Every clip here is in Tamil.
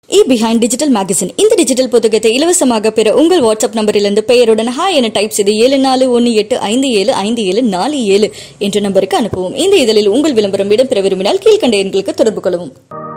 இ பிஹைண்ட் டிஜிட்டல் மேகசின் இந்த டிஜிட்டல் புத்தகத்தை இலவசமாக பெற உங்கள் வாட்ஸ்அப் நம்பரிலிருந்து பெயருடன் ஹாய் என டைப் செய்து ஏழு நாலு ஒன்று எட்டு ஐந்து ஏழு ஐந்து ஏழு நாலு ஏழு என்ற நம்பருக்கு அனுப்பவும் இந்த இதழில் உங்கள் விளம்பரம் இடம்பெற விரும்பினால் கீழ்கண்ட எண்களுக்கு தொடர்பு கொள்ளவும்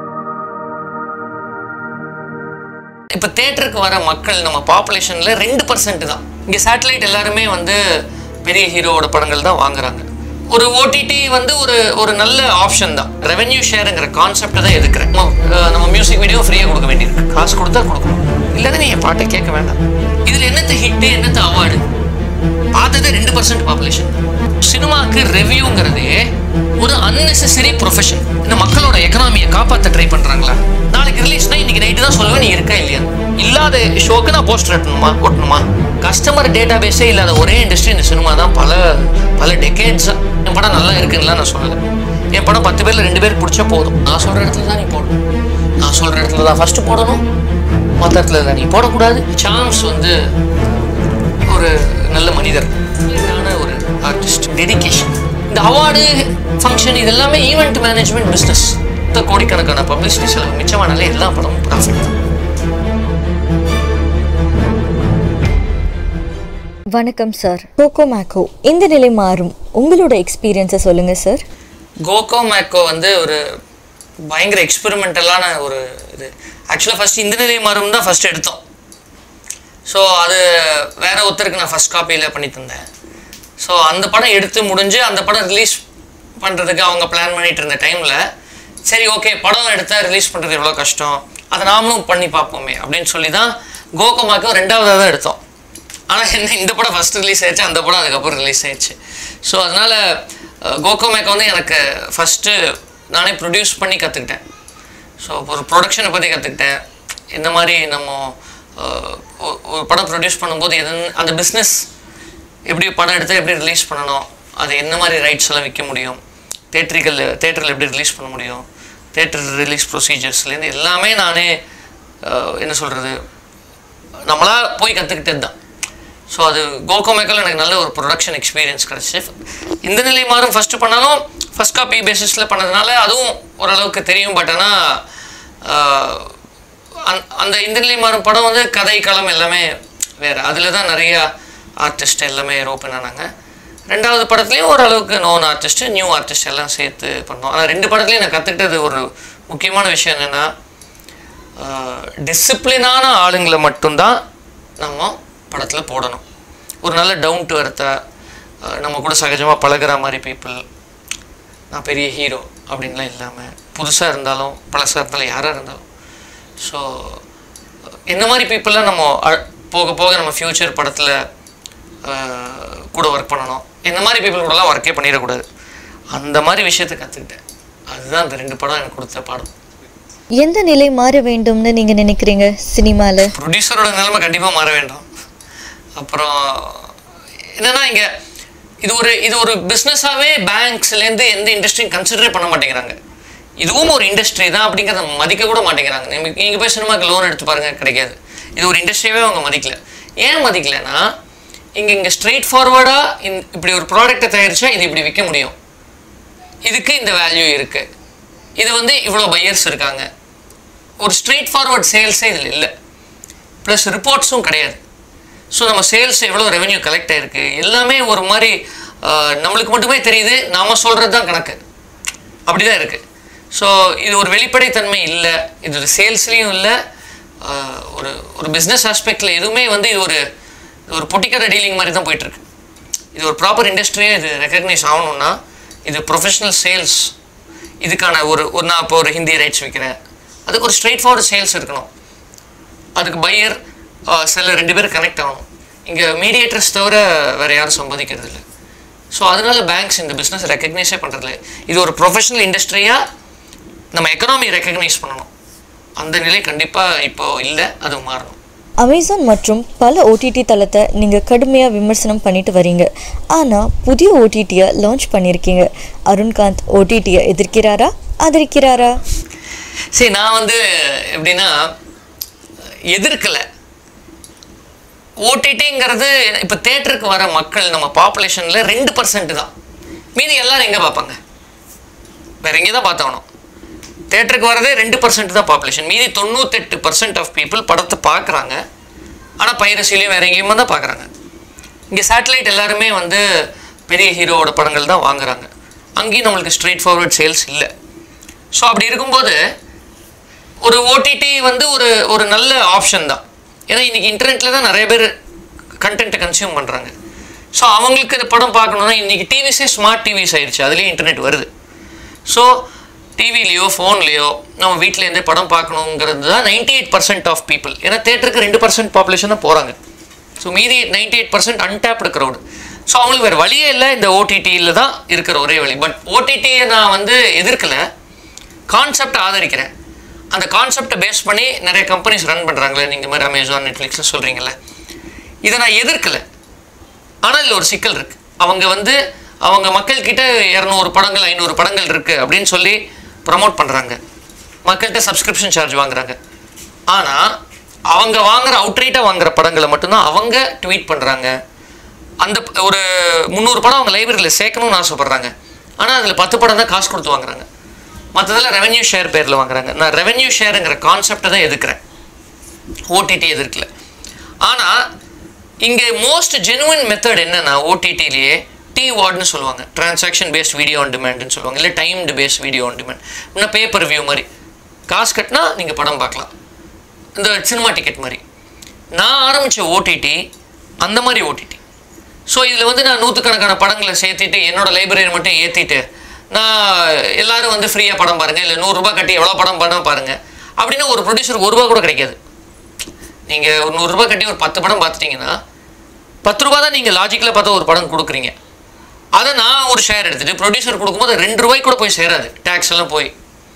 இப்போ தேட்டருக்கு வர மக்கள் நம்ம பாப்புலேஷனில் ரெண்டு பர்சன்ட் தான் இங்கே சேட்டலைட் எல்லாருமே வந்து பெரிய ஹீரோவோட படங்கள் தான் வாங்குறாங்க ஒரு ஓடிடி வந்து ஒரு ஒரு நல்ல ஆப்ஷன் தான் ரெவென்யூ ஷேருங்கிற கான்செப்டை தான் எதுக்குறேன் நம்ம, அஹ், நம்ம மியூசிக் வீடியோ ஃப்ரீயாக கொடுக்க வேண்டியிருக்கு காசு கொடுத்தா கொடுக்கணும் இல்லைன்னா நீ என் பாட்டை கேட்க வேண்டாம் இதில் என்னத்த ஹிட்டு என்னத்த அவார்டு பார்த்ததே ரெண்டு பர்சன்ட் பாப்புலேஷன் சினிமாக்கு ரெவ்யூங்கிறதே ஒரு அன்னெசரி ப்ரொஃபஷன் இந்த மக்களோட எக்கனாமியை காப்பாற்ற ட்ரை பண்றாங்களா நாளைக்கு ரிலீஸ்னா இன்னைக்கு நைட்டு தான் சொல்லுவேன் நீ இருக்கா இல்லையா இல்லாத ஷோக்கு நான் போஸ்டர் ஒட்டணுமா ஒட்டணுமா கஸ்டமர் டேட்டா பேஸே இல்லாத ஒரே இண்டஸ்ட்ரி இந்த சினிமா தான் பல பல டெக்கேட்ஸா என் படம் நல்லா இருக்குன்னுலாம் நான் சொல்லலை என் படம் பத்து பேர்ல ரெண்டு பேருக்கு பிடிச்சா போதும் நான் சொல்ற இடத்துல தான் நீ போடணும் நான் சொல்ற இடத்துல தான் ஃபர்ஸ்ட் போடணும் மற்ற இடத்துல தான் நீ போடக்கூடாது சான்ஸ் வந்து ஒரு நல்ல மனிதர் நல்ல ஒரு ஆர்டிஸ்ட் டெடிகேஷன் இந்த அவார்டு ஃபங்க்ஷன் இது எல்லாமே ஈவெண்ட் மேனேஜ்மெண்ட் பிஸ்னஸ் கோடிக்கணக்கான பப்ளிசிட்டி செலவு மிச்சமானாலே எல்லா படமும் ப்ராஃபிட் தான் வணக்கம் சார் கோகோ மேக்கோ இந்த நிலை மாறும் உங்களோட எக்ஸ்பீரியன்ஸை சொல்லுங்க சார் கோகோ மேக்கோ வந்து ஒரு பயங்கர எக்ஸ்பெரிமெண்டலான ஒரு இது ஆக்சுவலாக ஃபஸ்ட் இந்த நிலை மாறும் தான் ஃபஸ்ட் எடுத்தோம் ஸோ அது வேற ஒருத்தருக்கு நான் ஃபஸ்ட் காப்பியில் பண்ணி தந்தேன் ஸோ அந்த படம் எடுத்து முடிஞ்சு அந்த படம் ரிலீஸ் பண்ணுறதுக்கு அவங்க பிளான் பண்ணிட்டு இருந்த டைமில் சரி ஓகே படம் எடுத்தால் ரிலீஸ் பண்ணுறது எவ்வளோ கஷ்டம் அதை நாமளும் பண்ணி பார்ப்போமே அப்படின்னு சொல்லி தான் கோகோமாக்கும் ரெண்டாவதாக தான் எடுத்தோம் ஆனால் என்ன இந்த படம் ஃபஸ்ட் ரிலீஸ் ஆயிடுச்சு அந்த படம் அதுக்கப்புறம் ரிலீஸ் ஆயிடுச்சு ஸோ அதனால் கோகோமேக்கை வந்து எனக்கு ஃபஸ்ட்டு நானே ப்ரொடியூஸ் பண்ணி கற்றுக்கிட்டேன் ஸோ ஒரு ப்ரொடக்ஷனை பற்றி கற்றுக்கிட்டேன் இந்த மாதிரி நம்ம அஹ், ஒ- ஒரு படம் ப்ரொடியூஸ் பண்ணும்போது எது அந்த பிஸ்னஸ் எப்படி படம் எடுத்து எப்படி ரிலீஸ் பண்ணணும் அது என்ன மாதிரி ரைட்ஸ் எல்லாம் விற்க முடியும் தேட்டரிக்கல் தேட்டரில் எப்படி ரிலீஸ் பண்ண முடியும் தேட்டர் ரிலீஸ் ப்ரொசீஜர்ஸ்லேருந்து எல்லாமே நானே அஹ், என்ன சொல்கிறது நம்மளா போய் கற்றுக்கிட்டது தான் ஸோ அது கோகோமேக்கல் எனக்கு நல்ல ஒரு ப்ரொடக்ஷன் எக்ஸ்பீரியன்ஸ் கிடச்சி இந்த நிலை மாறும் ஃபஸ்ட்டு பண்ணாலும் ஃபஸ்ட் காப்பி பேசிஸில் பண்ணதுனால அதுவும் ஓரளவுக்கு தெரியும் பட் ஆனால் அந் அந்த இந்த நிலை மாறும் படம் வந்து கதை களம் எல்லாமே வேறு அதில் தான் நிறையா ஆர்டிஸ்ட் எல்லாமே ஓப்பன் ஆனாங்க ரெண்டாவது படத்துலேயும் ஓரளவுக்கு நோன் ஆர்டிஸ்ட்டு நியூ ஆர்டிஸ்ட் எல்லாம் சேர்த்து பண்ணோம் ஆனால் ரெண்டு படத்துலையும் நான் கற்றுக்கிட்டது ஒரு முக்கியமான விஷயம் என்னென்னா டிசிப்ளினான ஆளுங்களை மட்டும்தான் நம்ம படத்தில் போடணும் ஒரு நல்ல டவுன் டு அர்த்தாக நம்ம கூட சகஜமாக பழகுற மாதிரி பீப்புள் நான் பெரிய ஹீரோ அப்படின்லாம் இல்லாமல் புதுசாக இருந்தாலும் பழசாக இருந்தாலும் யாராக இருந்தாலும் ஸோ என்ன மாதிரி பீப்புளெலாம் நம்ம அ- போக போக நம்ம ஃப்யூச்சர் படத்தில் கூட ஒர்க் பண்ணணும் இந்த மாதிரி பீப்புள் கூடலாம் ஒர்க்கே பண்ணிடக்கூடாது அந்த மாதிரி விஷயத்தை கற்றுக்கிட்டேன் அதுதான் அந்த ரெண்டு படம் எனக்கு கொடுத்த பாடம் எந்த நிலை மாற வேண்டும்னு நீங்க நினைக்கிறீங்க சினிமால ப்ரொடியூசரோட நிலைமை கண்டிப்பாக மாற வேண்டும் அப்புறம் என்னன்னா இங்கே இது ஒரு இது ஒரு பிஸ்னஸாகவே பேங்க்ஸ்லேருந்து எந்த இண்டஸ்ட்ரியும் கன்சிடரே பண்ண மாட்டேங்கிறாங்க இதுவும் ஒரு இண்டஸ்ட்ரி தான் அப்படிங்கிறத மதிக்க கூட மாட்டேங்கிறாங்க நீங்கள் நீங்கள் போய் சினிமாக்கு லோன் எடுத்து பாருங்க கிடைக்காது இது ஒரு இண்டஸ்ட்ரியாவே அவங்க மதிக்கல ஏன் மதிக்கலைன்னா இங்கே இங்கே ஸ்ட்ரெயிட் ஃபார்வர்டாக இந் இப்படி ஒரு ப்ராடக்ட்டை தயாரிச்சா இது இப்படி விற்க முடியும் இதுக்கு இந்த வேல்யூ இருக்குது இது வந்து இவ்வளோ பையர்ஸ் இருக்காங்க ஒரு ஸ்ட்ரெயிட் ஃபார்வர்ட் சேல்ஸே இதில் இல்லை ப்ளஸ் ரிப்போர்ட்ஸும் கிடையாது ஸோ நம்ம சேல்ஸ் எவ்வளோ ரெவென்யூ கலெக்ட் ஆயிருக்கு எல்லாமே ஒரு மாதிரி ஆஹ், நம்மளுக்கு மட்டுமே தெரியுது நாம சொல்கிறது தான் கணக்கு அப்படி தான் இருக்குது ஸோ இது ஒரு வெளிப்படைத்தன்மை இல்லை இது ஒரு சேல்ஸ்லேயும் இல்லை ஒரு ஒரு பிஸ்னஸ் ஆஸ்பெக்டில் எதுவுமே வந்து இது ஒரு இது ஒரு பொட்டிக்கடை டீலிங் மாதிரி தான் போயிட்டுருக்கு இது ஒரு ப்ராப்பர் இண்டஸ்ட்ரியே இது ரெக்கக்னைஸ் ஆகணும்னா இது ப்ரொஃபஷனல் சேல்ஸ் இதுக்கான ஒரு ஒரு நான் இப்போ ஒரு ஹிந்தி ரைட்ஸ் விற்கிறேன் அதுக்கு ஒரு ஸ்ட்ரெயிட் ஃபார்வர்ட் சேல்ஸ் இருக்கணும் அதுக்கு பையர் செல்லர் ரெண்டு பேரும் கனெக்ட் ஆகணும் இங்கே மீடியேட்டர்ஸ் தவிர வேறு யாரும் சம்பாதிக்கிறது இல்லை ஸோ அதனால பேங்க்ஸ் இந்த பிஸ்னஸ் ரெக்கக்னைஸே பண்ணுறதில்ல இது ஒரு ப்ரொஃபஷனல் இண்டஸ்ட்ரியாக நம்ம எக்கனாமி ரெக்கக்னைஸ் பண்ணணும் அந்த நிலை கண்டிப்பாக இப்போ இல்லை அது மாறணும் அமேசான் மற்றும் பல ஓடிடி தளத்தை நீங்க கடுமையா விமர்சனம் பண்ணிட்டு வரீங்க ஆனா புதிய ஓடிடியை லான்ச் பண்ணியிருக்கீங்க அருண்காந்த் ஓடிடியை எதிர்க்கிறாரா ஆதரிக்கிறாரா சரி நான் வந்து எப்படின்னா எதிர்க்கலை ஓடிடிங்கிறது இப்போ தேட்டருக்கு வர மக்கள் நம்ம பாப்புலேஷனில் ரெண்டு பர்சன்ட் தான் மீதி எல்லாரும் எங்கே பார்ப்பாங்க வேற எங்கே தான் பார்த்தாகணும் தேட்டருக்கு வரதே ரெண்டு பர்சன்ட் தான் பாப்புலேஷன் மீதி தொண்ணூத்தெட்டு பர்சன்ட் ஆஃப் பீப்புள் படத்தை பார்க்குறாங்க ஆனால் பைரசிலையும் வேற எங்கேயுமா தான் பார்க்குறாங்க இங்கே சேட்டலைட் எல்லாருமே வந்து பெரிய ஹீரோவோட படங்கள் தான் வாங்குறாங்க அங்கேயும் நம்மளுக்கு ஸ்ட்ரெயிட் ஃபார்வர்ட் சேல்ஸ் இல்லை ஸோ அப்படி இருக்கும்போது ஒரு ஓடிடி வந்து ஒரு ஒரு நல்ல ஆப்ஷன் தான் ஏன்னா இன்றைக்கி இன்டர்நெட்டில் தான் நிறைய பேர் கண்டென்ட்டை கன்சியூம் பண்ணுறாங்க ஸோ அவங்களுக்கு இந்த படம் பார்க்கணுன்னா இன்றைக்கி டிவிஸே ஸ்மார்ட் டிவிஸ் ஆயிடுச்சு அதுலேயும் இன்டர்நெட் வருது ஸோ டிவிலேயோ ஃபோன்லேயோ நம்ம வீட்டிலேருந்தே படம் பார்க்கணுங்கிறது தான் ninety eight percent of people ஏன்னா தேட்டருக்கு ரெண்டு பர்சன்ட் பாப்புலேஷன் தான் போகிறாங்க ஸோ மீதி ninety eight percent untapped crowd so அவங்களுக்கு வேறு வழியே இல்லை இந்த ஓடிடியில் தான் இருக்கிற ஒரே வழி பட் ஓடிடியை நான் வந்து எதிர்க்கலை கான்செப்ட் ஆதரிக்கிறேன் அந்த கான்செப்டை பேஸ் பண்ணி நிறைய கம்பெனிஸ் ரன் பண்ணுறாங்களே நீங்கள் மாதிரி அமேசான் நெட்ஃப்ளிக்ஸில் சொல்கிறீங்களே இதை நான் எதிர்க்கலை ஆனால் இதில் ஒரு சிக்கல் இருக்குது அவங்க வந்து அவங்க மக்கள்கிட்ட இரநூறு படங்கள் ஐநூறு படங்கள் இருக்குது அப்படின்னு சொல்லி ப்ரமோட் பண்ணுறாங்க மக்கள்கிட்ட சப்ஸ்கிரிப்ஷன் சார்ஜ் வாங்குறாங்க ஆனால் அவங்க வாங்குற அவுட்ரேட்டாக வாங்குற படங்களை மட்டும்தான் அவங்க ட்வீட் பண்ணுறாங்க அந்த ப- ஒரு முந்நூறு படம் அவங்க லைப்ரரியில் சேர்க்கணும்னு ஆசைப்பட்றாங்க ஆனால் அதில் பத்து படம் தான் காசு கொடுத்து வாங்குறாங்க மற்றதெல்லாம் ரெவென்யூ ஷேர் பேரில் வாங்குறாங்க நான் ரெவென்யூ ஷேருங்கிற கான்செப்டை தான் எதிர்க்கிறேன் ஓடிடி எதிர்க்கல ஆனால் இங்கே மோஸ்ட் ஜெனுவன் மெத்தட் என்னன்னா ஓடிடிலேயே டி வார்ட்னு சொல்லுவாங்க டிரான்சாக்ஷன் பேஸ்ட் வீடியோ ஆன் டிமாண்ட்னு சொல்லுவாங்க இல்லை timed based video on demand இன்னும் பேப்பர் வியூ மாதிரி காசு கட்டினா நீங்கள் படம் பார்க்கலாம் இந்த சினிமா டிக்கெட் மாதிரி நான் ஆரம்பித்த ஓடிடி அந்த மாதிரி ஓடிடி ஸோ இதில் வந்து நான் நூற்றுக்கணக்கான படங்களை சேர்த்திட்டு என்னோட லைப்ரரி மட்டும் ஏற்றிட்டு நான் எல்லாரும் வந்து ஃப்ரீயாக படம் பாருங்கள் இல்லை நூறுரூபா கட்டி எவ்வளோ படம் படம் பாருங்கள் அப்படின்னு ஒரு ப்ரொடியூசருக்கு ஒரு ரூபா கூட கிடைக்காது நீங்கள் ஒரு நூறுரூபா கட்டி ஒரு பத்து படம் பார்த்துட்டீங்கன்னா பத்து ரூபா தான் நீங்கள் லாஜிக்கில் பார்த்து ஒரு படம் கொடுக்குறீங்க அதை நான் ஒரு ஷேர் எடுத்துகிட்டு ப்ரொடியூசர் கொடுக்கும்போது ரெண்டு ரூபாய்க்கு கூட போய் சேராது டேக்ஸ் எல்லாம் போய்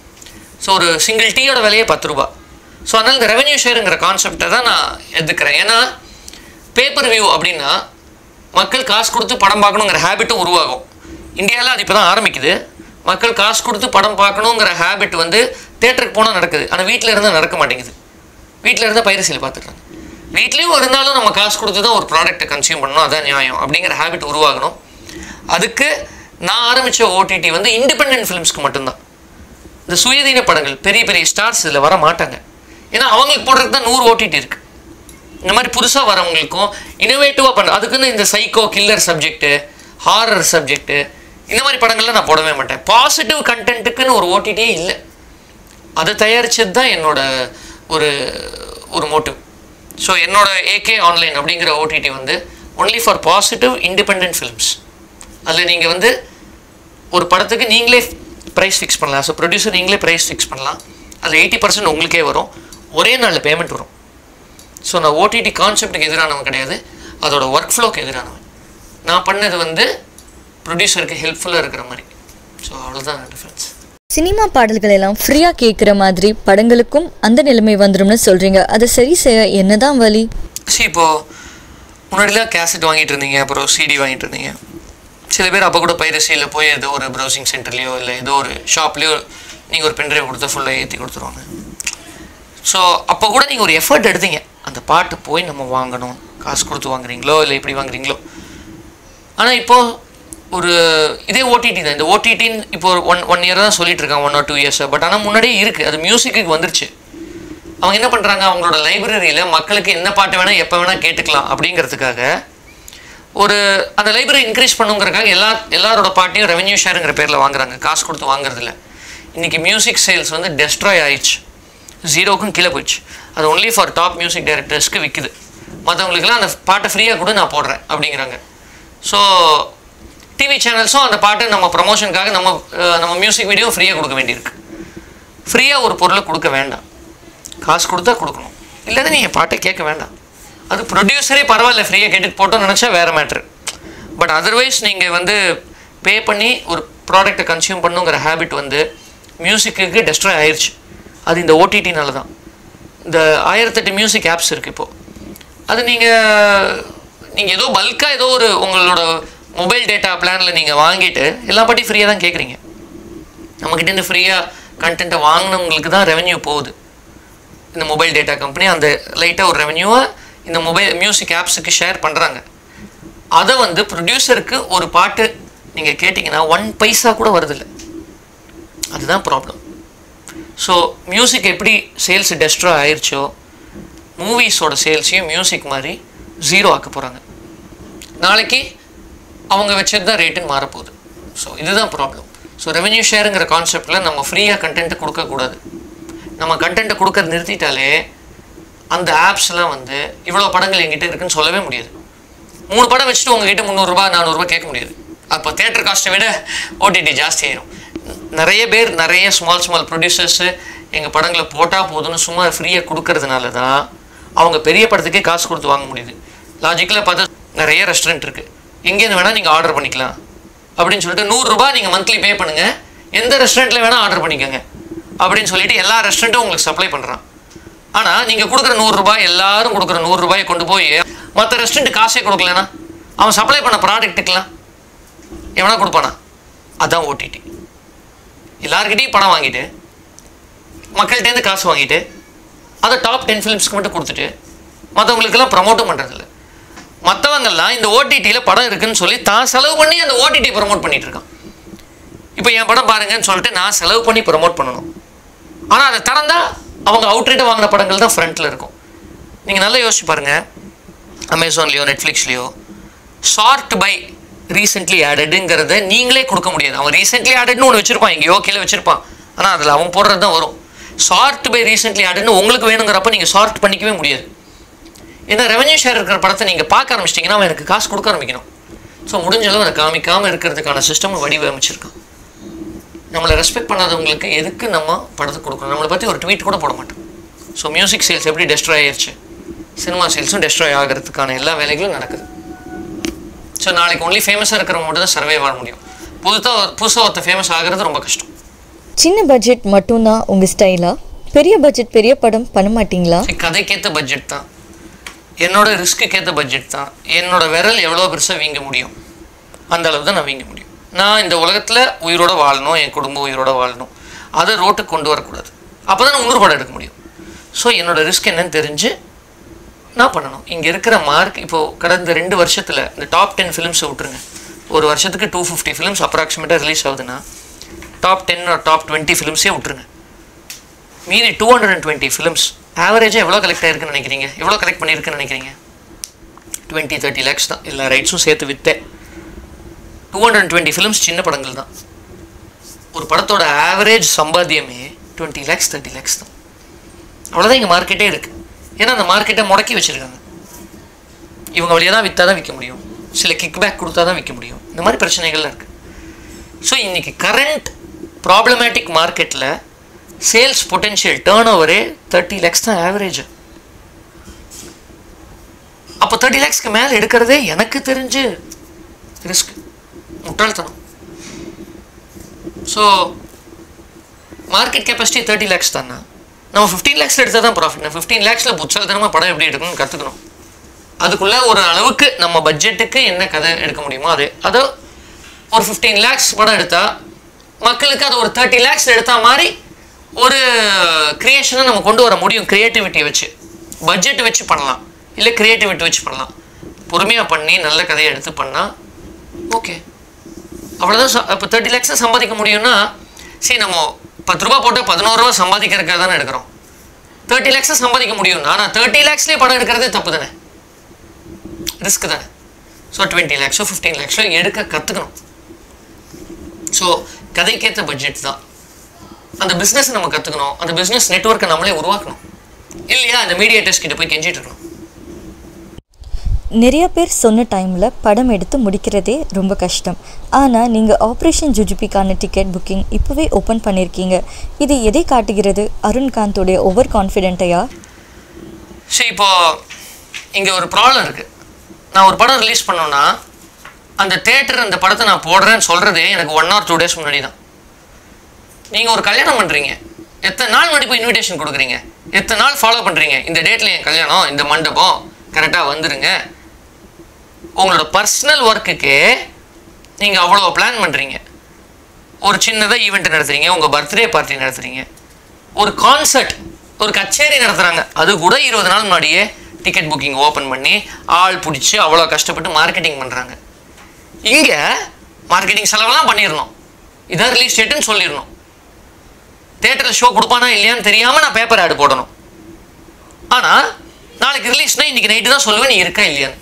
ஸோ ஒரு சிங்கிள் டீயோட விலையே பத்து ரூபா ஸோ அதனால் இந்த ரெவென்யூ ஷேருங்கிற கான்செப்டை தான் நான் எதுக்குறேன் ஏன்னா பேப்பர் வியூ அப்படின்னா மக்கள் காசு கொடுத்து படம் பார்க்கணுங்கிற ஹேபிட்டும் உருவாகும் இந்தியாவில் அது இப்போ தான் ஆரம்பிக்குது மக்கள் காசு கொடுத்து படம் பார்க்கணுங்கிற ஹேபிட் வந்து தேட்டருக்கு போனால் நடக்குது ஆனால் வீட்டில் இருந்தால் நடக்க மாட்டேங்குது வீட்டில் இருந்தால் பைரசியில் பார்த்துட்றாங்க வீட்லேயும் இருந்தாலும் நம்ம காசு கொடுத்து தான் ஒரு ப்ராடக்ட்டை கன்சியூம் பண்ணணும் அதான் நியாயம் அப்படிங்கிற ஹேபிட் உருவாகணும் அதுக்கு நான் ஆரம்பித்த ஓடிடி வந்து இண்டிபெண்டன்ட் ஃபிலிம்ஸ்க்கு மட்டும்தான் இந்த சுயதீன படங்கள் பெரிய பெரிய ஸ்டார்ஸ் இதில் வர மாட்டாங்க ஏன்னா அவங்களுக்கு போடுறதுக்கு தான் நூறு ஓடிடி இருக்குது இந்த மாதிரி புதுசாக வரவங்களுக்கும் இனோவேட்டிவாக பண்ண அதுக்குன்னு இந்த psycho killer subject horror subject இந்த மாதிரி படங்கள்லாம் நான் போடவே மாட்டேன் பாசிட்டிவ் கண்டென்ட்டுக்குன்னு ஒரு ஓடிடியே இல்லை அதை தயாரிச்சது தான் என்னோட ஒரு ஒரு மோட்டிவ் ஸோ என்னோட ஏகே ஆன்லைன் அப்படிங்கிற ஓடிடி வந்து only for positive independent films அதில் நீங்கள் வந்து ஒரு படத்துக்கு நீங்களே ப்ரைஸ் ஃபிக்ஸ் பண்ணலாம் ஸோ ப்ரொடியூசர் நீங்களே ப்ரைஸ் ஃபிக்ஸ் பண்ணலாம் அதில் எயிட்டி பர்சன்ட் உங்களுக்கே வரும் ஒரே நாளில் பேமெண்ட் வரும் ஸோ நான் ஓடிடி கான்செப்ட்டுக்கு எதிரானவன் கிடையாது அதோட ஒர்க் ஃப்ளோக்கு எதிரானவன் நான் பண்ணது வந்து ப்ரொடியூசருக்கு ஹெல்ப்ஃபுல்லாக இருக்கிற மாதிரி ஸோ அவ்வளோதான் டிஃப்ரென்ஸ் சினிமா பாடல்கள் எல்லாம் ஃப்ரீயா கேட்குற மாதிரி படங்களுக்கும் அந்த நிலைமை வந்துரும்னு சொல்றீங்க அதை சரி செய்ய என்னதான் வழி சரி இப்போது முன்னாடிலாம் கேசட் வாங்கிட்டு இருந்தீங்க அப்புறம் சிடி வாங்கிட்டு இருந்தீங்க சில பேர் அப்போ கூட பைரசியில் போய் ஏதோ ஒரு ப்ரௌசிங் சென்டர்லேயோ இல்லை ஏதோ ஒரு ஷாப்லேயோ நீங்கள் ஒரு பென்ட்ரைவ் கொடுத்து ஃபுல்லாக ஏற்றி கொடுத்துருவாங்க ஸோ அப்போ கூட நீங்கள் ஒரு எஃபர்ட் எடுத்தீங்க அந்த பாட்டு போய் நம்ம வாங்கணும் காசு கொடுத்து வாங்குறீங்களோ இல்லை இப்படி வாங்குறீங்களோ ஆனால் இப்போது ஒரு இதே ஓடிடி தான் இந்த ஓடிடின்னு இப்போ ஒரு ஒன் ஒன் இயர் தான் சொல்லிட்டு இருக்காங்க one or two years but ஆனால் முன்னாடியே இருக்குது அது மியூசிக்கு வந்துருச்சு அவங்க என்ன பண்ணுறாங்க அவங்களோட லைப்ரரியில் மக்களுக்கு என்ன பாட்டு வேணால் எப்போ வேணால் கேட்டுக்கலாம் அப்படிங்கிறதுக்காக ஒரு அந்த லைப்ரரி இன்க்ரீஸ் பண்ணுங்கிறக்காக எல்லா எல்லாரோட பாட்டையும் ரெவென்யூ ஷேருங்கிற பேரில் வாங்குறாங்க காசு கொடுத்து வாங்குறதில்ல இன்றைக்கி மியூசிக் சேல்ஸ் வந்து டெஸ்ட்ராய் ஆயிடுச்சு ஜீரோக்கும் கீழே போயிடுச்சு அது ஒன்லி ஃபார் டாப் மியூசிக் டைரக்டர்ஸ்க்கு விற்குது மற்றவங்களுக்குலாம் அந்த பாட்டை ஃப்ரீயாக கூட நான் போடுறேன் அப்படிங்கிறாங்க ஸோ டிவி சேனல்ஸும் அந்த பாட்டை நம்ம ப்ரமோஷனுக்காக நம்ம அஹ், நம்ம மியூசிக் வீடியோ ஃப்ரீயாக கொடுக்க வேண்டியிருக்கு ஃப்ரீயாக ஒரு பொருளை கொடுக்க வேண்டாம் காசு கொடுத்தா கொடுக்கணும் இல்லைன்னா நீங்கள் பாட்டை கேட்க வேண்டாம் அது ப்ரொடியூசரே பரவாயில்ல ஃப்ரீயாக கேட்டுட்டு போட்டோம்னு நினச்சா வேறு மேட்ரு பட் அதர்வைஸ் நீங்கள் வந்து பே பண்ணி ஒரு ப்ராடக்ட்டை கன்சியூம் பண்ணுங்கிற ஹேபிட் வந்து மியூசிக்கு டெஸ்ட்ராய் ஆயிடுச்சு அது இந்த ஓடிடினால தான் இந்த ஆயிரத்தெட்டு மியூசிக் ஆப்ஸ் இருக்குது இப்போது அது நீங்கள் நீங்கள் ஏதோ பல்காக ஏதோ ஒரு உங்களோட மொபைல் டேட்டா பிளானில் நீங்கள் வாங்கிட்டு எல்லா பாட்டையும் ஃப்ரீயாக தான் கேட்குறீங்க நம்மக்கிட்டேருந்து ஃப்ரீயாக கண்டென்ட்டை வாங்கினவங்களுக்கு தான் ரெவென்யூ போகுது இந்த மொபைல் டேட்டா கம்பெனி அந்த லைட்டாக ஒரு ரெவென்யூவை இந்த மொபைல் மியூசிக் ஆப்ஸுக்கு ஷேர் பண்ணுறாங்க அதை வந்து ப்ரொடியூசருக்கு ஒரு பாட்டு நீங்கள் கேட்டிங்கன்னா ஒன் பைசா கூட வருதில்ல அதுதான் ப்ராப்ளம் ஸோ மியூசிக் எப்படி சேல்ஸ் டெஸ்ட்ராய் ஆயிடுச்சோ மூவிஸோட சேல்ஸையும் மியூசிக் மாதிரி ஜீரோ ஆக்க போகிறாங்க நாளைக்கு அவங்க வச்சது தான் ரேட்டுன்னு மாறப்போகுது ஸோ இதுதான் ப்ராப்ளம் ஸோ ரெவென்யூ ஷேருங்கிற கான்செப்டில் நம்ம ஃப்ரீயாக கண்டென்ட்டை கொடுக்கக்கூடாது நம்ம கண்டென்ட்டை கொடுக்கறது நிறுத்திட்டாலே அந்த ஆப்ஸ்லாம் வந்து இவ்வளோ படங்கள் என்கிட்ட இருக்குன்னு சொல்லவே முடியாது மூணு படம் வச்சுட்டு உங்ககிட்ட முந்நூறுரூபா நானூறுரூபா கேட்க முடியாது அப்போ தேட்டர் காஸ்ட்டை விட ஓடிடி ஜாஸ்தி ஆயிரும் நிறைய பேர் நிறைய ஸ்மால் ஸ்மால் ப்ரொடியூசர்ஸு எங்கள் படங்களை போட்டால் போதும்னு சும்மா ஃப்ரீயாக கொடுக்கறதுனால தான் அவங்க பெரிய படத்துக்கே காசு கொடுத்து வாங்க முடியுது லாஜிக்கலாக பார்த்தா நிறைய ரெஸ்டாரண்ட் இருக்குது எங்கேருந்து வேணால் நீங்கள் ஆர்டர் பண்ணிக்கலாம் அப்படின்னு சொல்லிட்டு நூறுரூபா நீங்கள் மந்த்லி பே பண்ணுங்கள் எந்த ரெஸ்டாரண்ட்டில் வேணால் ஆர்டர் பண்ணிக்கோங்க அப்படின்னு சொல்லிட்டு எல்லா ரெஸ்டாரண்ட்டும் உங்களுக்கு சப்ளை பண்ணுறான் ஆனால் நீங்கள் கொடுக்குற நூறுரூபா எல்லாரும் கொடுக்குற நூறுரூபாயை கொண்டு போய் மற்ற ரெஸ்டாரண்ட் காசே கொடுக்கலனா அவன் சப்ளை பண்ண ப்ராடக்ட்டுக்கெலாம் எவனா கொடுப்பானா அதான் ஓடிடி எல்லாருக்கிட்டையும் பணம் வாங்கிட்டு மக்கள்கிட்டேருந்து காசு வாங்கிட்டு அதை டாப் டென் ஃபிலிம்ஸ்க்கு மட்டும் கொடுத்துட்டு மற்றவங்களுக்கெல்லாம் ப்ரமோட்டும் பண்ணுறதில்ல மற்றவங்கெல்லாம் இந்த ஓடிடியில் படம் இருக்குன்னு சொல்லி தான் செலவு பண்ணி அந்த ஓடிடி ப்ரமோட் பண்ணிட்டு இருக்கான் இப்போ என் படம் பாருங்கன்னு சொல்லிட்டு நான் செலவு பண்ணி ப்ரமோட் பண்ணணும் ஆனால் அதை திறந்தா அவங்க அவுட்ரேட்டாக வாங்கின படங்கள் தான் ஃப்ரண்ட்டில் இருக்கும் நீங்கள் நல்லா யோசிச்சு பாருங்கள் அமேசான்லேயோ நெட்ஃப்ளிக்ஸ்லேயோ ஷார்ட் பை ரீசெண்ட்லி ஆடடுங்கிறத நீங்களே கொடுக்க முடியாது அவன் ரீசெண்ட்லி ஆடட்னு ஒன்று வச்சுருப்பான் எங்கேயோ கீழே வச்சுருப்பான் ஆனால் அதில் அவன் போடுறது தான் வரும் ஷார்ட் பை ரீசெண்ட்லி ஆடட்னு உங்களுக்கு வேணுங்கிறப்ப நீங்கள் ஷார்ட் பண்ணிக்கவே முடியாது ஏன்னா ரெவன்யூ ஷேர் இருக்கிற படத்தை நீங்கள் பார்க்க ஆரம்பிச்சிட்டிங்கன்னா அவன் எனக்கு காசு கொடுக்க ஆரம்பிக்கணும் ஸோ முடிஞ்ச அளவு அதை காமிக்காமல் இருக்கிறதுக்கான சிஸ்டம் வடிவமைச்சிருக்கான் நம்மளை ரெஸ்பெக்ட் பண்ணாதவங்களுக்கு எதுக்கு நம்ம படத்தை கொடுக்கணும் நம்மளை பற்றி ஒரு ட்வீட் கூட போட மாட்டோம் ஸோ மியூசிக் சேல்ஸ் எப்படி டெஸ்ட்ராய் ஆயிடுச்சு சினிமா சேல்ஸும் டெஸ்ட்ராய் ஆகிறதுக்கான எல்லா வேலைகளும் நடக்குது ஸோ நாளைக்கு ஒன்லி ஃபேமஸாக இருக்கிறவங்க மட்டும் தான் சர்வே வாழ முடியும் புதுசாக புதுசாக ஒருத்த ஃபேமஸ் ஆகிறது ரொம்ப கஷ்டம் சின்ன பட்ஜெட் மட்டும்தான் உங்கள் ஸ்டைலா பெரிய பட்ஜெட் பெரிய படம் பண்ண மாட்டீங்களா சரி, கதைக்கேற்ற பட்ஜெட் தான் என்னோட ரிஸ்க்குக்கு ஏற்ற பட்ஜெட் தான் என்னோட விரல் எவ்வளோ பெருசாக வீங்க முடியும் அந்த அளவு தான் நான் வீங்க முடியும் நான் இந்த உலகத்தில் உயிரோட வாழணும் என் குடும்பம் உயிரோட வாழணும் அதை ரோட்டுக்கு கொண்டு வரக்கூடாது அப்போ தான் நான் இன்னொரு படம் எடுக்க முடியும் ஸோ என்னோட ரிஸ்க் என்னன்னு தெரிஞ்சு நான் பண்ணணும் இங்கே இருக்கிற மார்க் இப்போது கடந்த ரெண்டு வருஷத்தில் இந்த டாப் டென் ஃபிலிம்ஸை விட்டுருங்க ஒரு வருஷத்துக்கு டூ ஃபிஃப்டி ஃபிலிம்ஸ் அப்ராக்சிமேட்டாக ரிலீஸ் ஆகுதுன்னா டாப் டென் டாப் டுவெண்ட்டி ஃபிலிம்ஸே விட்டுருங்க மீதி two hundred and twenty films ஆவரேஜாக எவ்வளோ கலெக்ட் ஆயிருக்குன்னு நினைக்கிறீங்க எவ்வளோ கலெக்ட் பண்ணியிருக்குன்னு நினைக்கிறீங்க டுவெண்ட்டி தேர்ட்டி லேக்ஸ் தான் எல்லா ரைட்ஸும் சேர்த்து விற்றேன் two hundred and twenty films சின்ன படங்கள் தான் ஒரு படத்தோட ஆவரேஜ் சம்பாத்தியமே டுவெண்ட்டி லேக்ஸ் தேர்ட்டி லேக்ஸ் தான் அவ்வளோதான் இங்கே மார்க்கெட்டே இருக்குது ஏன்னா அந்த மார்க்கெட்டை முடக்கி வச்சுருக்காங்க இவங்க வழியாக தான் விற்றா தான் விற்க முடியும் சில கிக் பேக் கொடுத்தா தான் விற்க முடியும் இந்த மாதிரி பிரச்சனைகள்லாம் இருக்குது ஸோ இன்றைக்கி கரண்ட் ப்ராப்ளமேட்டிக் மார்க்கெட்டில் சேல்ஸ் பொட்டென்ஷியல் டேர்ன் ஓவரே தேர்ட்டி லேக்ஸ் தான் ஆவரேஜ் அப்போ தேர்ட்டி லேக்ஸ்க்கு மேலே எடுக்கிறதே எனக்கு தெரிஞ்சு ரிஸ்க் முட்டாள்தனம் so market capacity thirty lakhs தானே நம்ம ஃபிஃப்டீன் லேக்ஸில் எடுத்தால் தான் ப்ராஃபிட் நான் ஃபிஃப்டீன் லேக்ஸில் புத்தகத்தனமாக படம் எப்படி எடுக்கணும்னு கற்றுக்கணும் அதுக்குள்ளே ஒரு அளவுக்கு நம்ம பட்ஜெட்டுக்கு என்ன கதை எடுக்க முடியுமோ அது அதை ஒரு ஃபிஃப்டீன் லேக்ஸ் படம் எடுத்தால் மக்களுக்கு அது ஒரு தேர்ட்டி லேக்ஸ் எடுத்தா மாதிரி ஒரு க்ரியேஷனை நம்ம கொண்டு வர முடியும் க்ரியேட்டிவிட்டியை வச்சு பட்ஜெட் வச்சு பண்ணலாம் இல்லை க்ரியேட்டிவிட்டி வச்சு பண்ணலாம் பொறுமையாக பண்ணி நல்ல கதையை எடுத்து பண்ணால் ஓகே அவ்வளோதான் இப்போ தேர்ட்டி லேக்ஸை சம்பாதிக்க முடியும்னா சரி நம்ம பத்து ரூபா போட்டால் பதினோரு ரூபா சம்பாதிக்கிறதுக்காக தானே எடுக்கிறோம் தேர்ட்டி லேக்ஸை சம்பாதிக்க முடியும்னா நான் தேர்ட்டி லேக்ஸ்லேயே படம் எடுக்கிறதே தப்பு தானே ரிஸ்க் தானே ஸோ டுவெண்ட்டி லேக்ஸோ ஃபிஃப்டீன் லேக்ஸோ எடுக்க கற்றுக்கணும் ஸோ கதைக்கேற்ற பட்ஜெட் தான் அந்த பிஸ்னஸ் நம்ம கற்றுக்கணும் அந்த பிஸ்னஸ் நெட்ஒர்க்கை நம்மளே உருவாக்கணும் இல்லையா அந்த மீடியேட்டர்ஸ் கிட்ட போய் கெஞ்சிட்டு இருக்கணும் நிறைய பேர் சொன்ன டைமில் படம் எடுத்து முடிக்கிறதே ரொம்ப கஷ்டம் ஆனால் நீங்கள் ஆப்ரேஷன் ஜுஜுபிக்கான டிக்கெட் புக்கிங் இப்போவே ஓப்பன் பண்ணியிருக்கீங்க இது எதை காட்டுகிறது அருண்காந்தோடைய ஓவர் கான்ஃபிடென்ட்டையா சரி இப்போ இங்கே ஒரு ப்ராப்ளம் இருக்குது நான் ஒரு படம் ரிலீஸ் பண்ணோன்னா அந்த தேட்டர் அந்த படத்தை நான் போடுறேன்னு சொல்கிறதே எனக்கு ஒன் ஆர் டூ டேஸ் முன்னாடி தான் நீங்கள் ஒரு கல்யாணம் பண்ணுறீங்க எத்தனை நாள் முன்னாடி போய் இன்விடேஷன் கொடுக்குறீங்க எத்தனை நாள் ஃபாலோ பண்ணுறீங்க இந்த டேட்டில் என் கல்யாணம் இந்த மண்டபம் கரெக்டாக வந்துருங்க உங்களோட பர்சனல் ஒர்க்குக்கு நீங்கள் அவ்வளோ பிளான் பண்ணுறீங்க ஒரு சின்னதாக ஈவெண்ட் நடத்துறீங்க உங்கள் பர்த்டே பார்ட்டி நடத்துறீங்க ஒரு கான்சர்ட் ஒரு கச்சேரி நடத்துகிறாங்க அது கூட இருபது நாள் முன்னாடியே டிக்கெட் புக்கிங் ஓப்பன் பண்ணி ஆள் பிடிச்சி அவ்வளோ கஷ்டப்பட்டு மார்க்கெட்டிங் பண்ணுறாங்க இங்கே மார்க்கெட்டிங் செலவெல்லாம் பண்ணிடணும் இதான் ரிலீஸ் டேட்டுன்னு சொல்லிடணும் தேட்டரில் ஷோ கொடுப்பானா இல்லையான்னு தெரியாமல் நான் பேப்பர் ஆடு போடணும் ஆனால் நாளைக்கு ரிலீஸ்னா இன்னைக்கு நைட்டு தான் சொல்லுவேன் நீ இருக்கா இல்லையான்னு